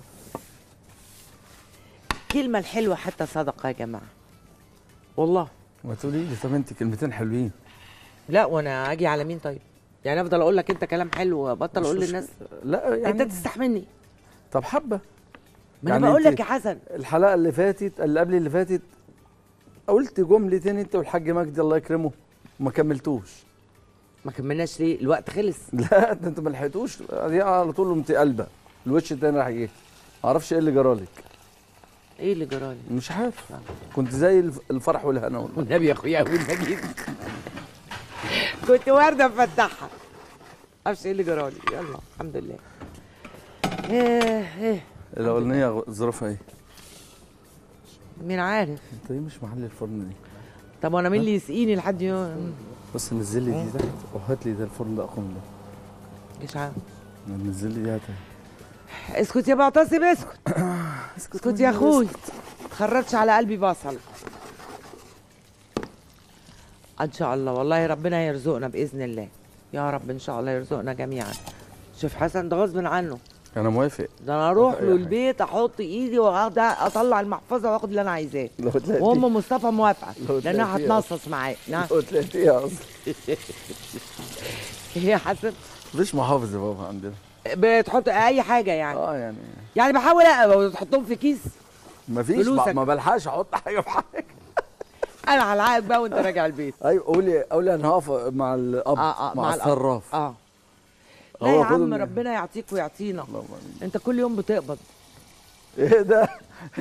الكلمه الحلوه حتى صدقه يا جماعه والله ما تقولي لي طب انت كلمتين حلوين لا وانا اجي على مين طيب يعني افضل اقول لك انت كلام حلو وابطل اقول مش- للناس لا انت يعني تستحملني طب حبه ما انا يعني بقول انت- لك يا حسن الحلقه اللي فاتت اللي قبل اللي فاتت قلت جملتين انت والحاج مجدي الله يكرمه وما كملتوش ما كملناش ليه الوقت خلص لا ده انت ما لحقتوش دي على طول قمت قلبه الوش التاني راح جه ما اعرفش ايه اللي جرالك ايه اللي جرالي مش عارف كنت زي الف- الفرح والهنا والله والنبي يا اخويا اول ما جيت كنت ورده مفتحها معرفش ايه اللي جرالي يلا الحمد لله ايه ايه الاولانيه ظروفها ايه؟ مين عارف انت ايه مش محل الفرن دي؟ طب وانا مين اللي يسقيني لحد يوم بص نزل لي دي تحت وهات لي ده الفرن ده اخون ده مش عارف نزل لي دي هات اسكت يا معتصم اسكت اسكت يا اخوي تخرجش على قلبي بصل ان شاء الله والله ربنا يرزقنا باذن الله يا رب ان شاء الله يرزقنا جميعا شوف حسن ده غصب عنه انا موافق ده انا اروح أي له حاجة. البيت احط ايدي واخد اطلع المحفظه واخد اللي انا عايزاه لو تلاقي وام مصطفى موافقه لو لانها تلاقيها. هتنصص معاه نعم لو تلاقيها اصلا ايه يا حسن مفيش محافظ يا بابا عندنا بتحط اي حاجه يعني اه يعني يعني بحاول أ- تحطهم في كيس مفيش فلوسك. ما, ما بلحقش احط حاجه في حاجه انا هلعقك بقى وانت راجع البيت ايوه قولي قولي انا هقف مع الاب اه اه مع, الأب. الصراف اه لا هو يا خد عم ال- ربنا يعطيك ويعطينا اللهم آمين. انت كل يوم بتقبض ايه ده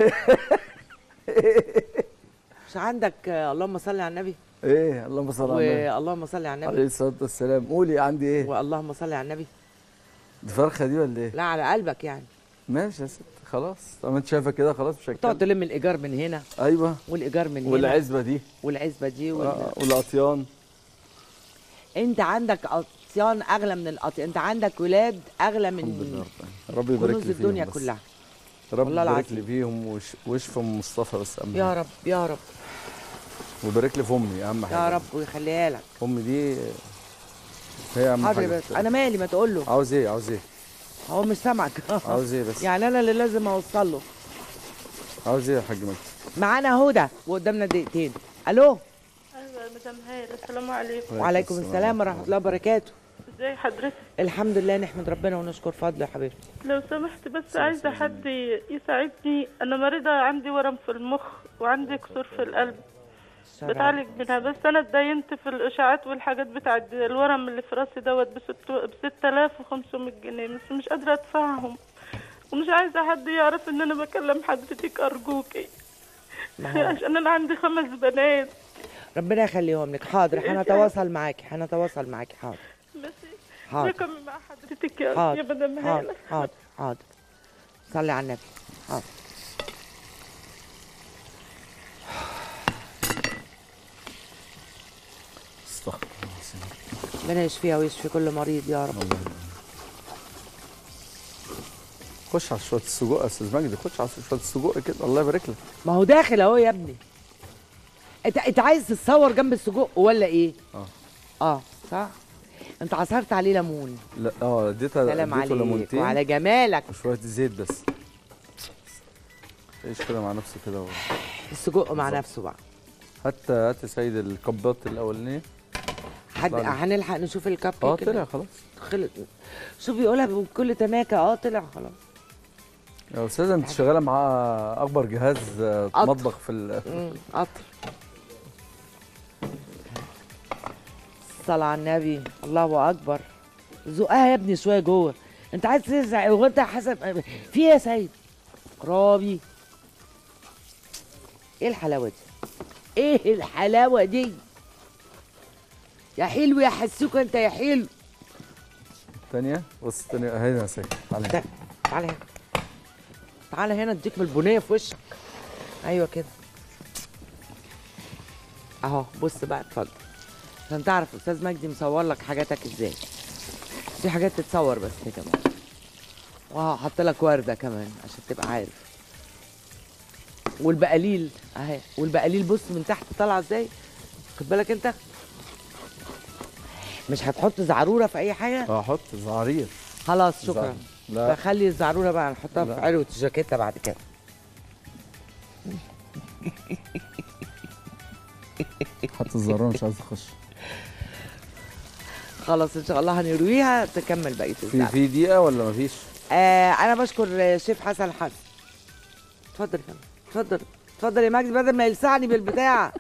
مش عندك آه، اللهم صل على النبي ايه اللهم صل على النبي واللهم صل على النبي عليه الصلاه والسلام قولي عندي ايه واللهم صل على النبي دي فرخه دي ولا ايه لا على قلبك يعني ماشي يا ست خلاص طب انت شايفه كده خلاص مش تقعد هتكلم تلم الايجار من هنا ايوه والايجار من هنا والعزبه دي والعزبه دي وال... آه، والاطيان انت عندك اطيان اغلى من الاطيان انت عندك ولاد اغلى الحمد لله من رب ربي يبارك كنوز لي فيهم الدنيا بس. كلها رب والله يبارك العظيم. لي فيهم وش- واشفى ام مصطفى بس اهم يا حاجة. رب يا رب ويبارك لي في امي اهم حاجه يا رب ويخليها لك امي دي هي اهم حاضر حاجه بس انا مالي ما تقول له عاوز ايه عاوز ايه هو مش سامعك عاوز ايه بس يعني انا اللي لازم اوصل له عاوز ايه يا حاج مجدي معانا هدى وقدامنا دقيقتين الو ايوه يا مدام هايل السلام عليكم وعليكم السلام ورحمه الله وبركاته ازي حضرتك الحمد لله نحمد ربنا ونشكر فضله يا حبيبتي لو سمحت بس عايزه حد يساعدني انا مريضه عندي ورم في المخ وعندي كسور في القلب شرع. بتعالج منها بس انا اتدينت في الاشاعات والحاجات بتاعت الورم اللي في راسي دوت ب 6500 جنيه بس مش قادره ادفعهم ومش عايزه حد يعرف ان انا بكلم حضرتك ارجوكي ما هو عشان انا عندي خمس بنات ربنا يخليهم لك حاضر هنتواصل معاكي هنتواصل معاكي حاضر بس حاضر رقمي مع حضرتك يا يا حاضر مدام حاضر هاله حاضر حاضر صلي على النبي حاضر استغفر الله العظيم. ربنا يشفيها ويشفي كل مريض يا رب خش على شويه السجق يا استاذ مجدي خش على شويه السجق كده الله يبارك لك ما هو داخل اهو يا ابني انت انت عايز تتصور جنب السجق ولا ايه اه اه صح انت عصرت عليه ليمون لا اه اديتها سلام اديته عليك ليمونتين وعلى جمالك وشويه زيت بس ايش كده مع نفسه كده و- السجق مع نفسه بقى هات هات يا سيد الكبات الاولانيه حد طلع لي. هنلحق نشوف الكب اه كيك طلع خلاص خلص شوف بيقولها بكل تناكه اه طلع خلاص يا استاذه انت شغاله مع اكبر جهاز آه، قطر. مطبخ في ال- مم، قطر الصلاة على النبي الله أكبر زقها يا ابني شوية جوه أنت عايز تزعق وأنت حسب في إيه يا سيد رابي إيه الحلاوة دي؟ إيه الحلاوة دي؟ يا حلو يا حسوك أنت يا حلو تانية بص تانية هنا يا سيد تعالى ده تعالى هنا تعالى هنا اديك بالبنيه في وشك ايوه كده اهو بص بقى اتفضل عشان تعرف استاذ مجدي مصور لك حاجاتك ازاي في حاجات تتصور بس يا كمان وهحط لك ورده كمان عشان تبقى عارف والبقاليل اهي والبقاليل بص من تحت طالعه ازاي خد بالك انت مش هتحط زعروره في اي حاجه هحط زعرير خلاص شكرا زعرير. لا فخلي الزعروره بقى نحطها في لا. عروه الجاكيته بعد كده حط الزرار مش عايز اخش خلاص ان شاء الله هنرويها تكمل بقيه في الزعتر في دقيقه ولا مفيش آه انا بشكر آه، شيف حسن حسن اتفضل يا فندم اتفضل اتفضل يا مجدي بدل ما يلسعني بالبتاع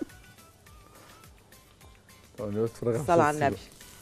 طب أنا بتفرج على صلى على المسلسل. النبي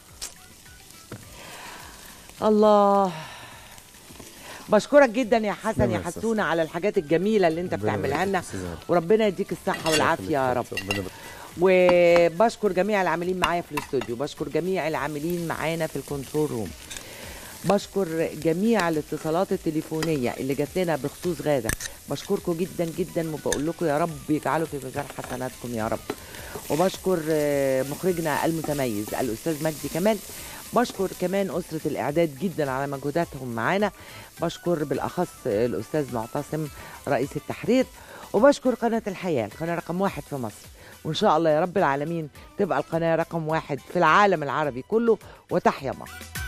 الله بشكرك جدا يا حسن تسلم يا يا أستاذ. حسونه على الحاجات الجميله اللي انت ربنا بتعملها لنا يبارك فيك يا أستاذ وربنا يديك الصحه والعافيه يا رب ربنا يبارك وبشكر جميع العاملين معايا في الاستوديو بشكر جميع العاملين معانا في الكنترول روم بشكر جميع الاتصالات التليفونية اللي جات لنا بخصوص غادة بشكركم جدا جدا وبقول لكم يا رب يجعلوا في ميزان حسناتكم يا رب وبشكر آه، مخرجنا المتميز الأستاذ مجدي كمال بشكر كمان أسرة الإعداد جدا على مجهوداتهم معانا بشكر بالأخص الأستاذ معتصم رئيس التحرير وبشكر قناة الحياة القناة رقم واحد في مصر وإن شاء الله يا رب العالمين تبقى القناة رقم واحد في العالم العربي كله وتحيا مصر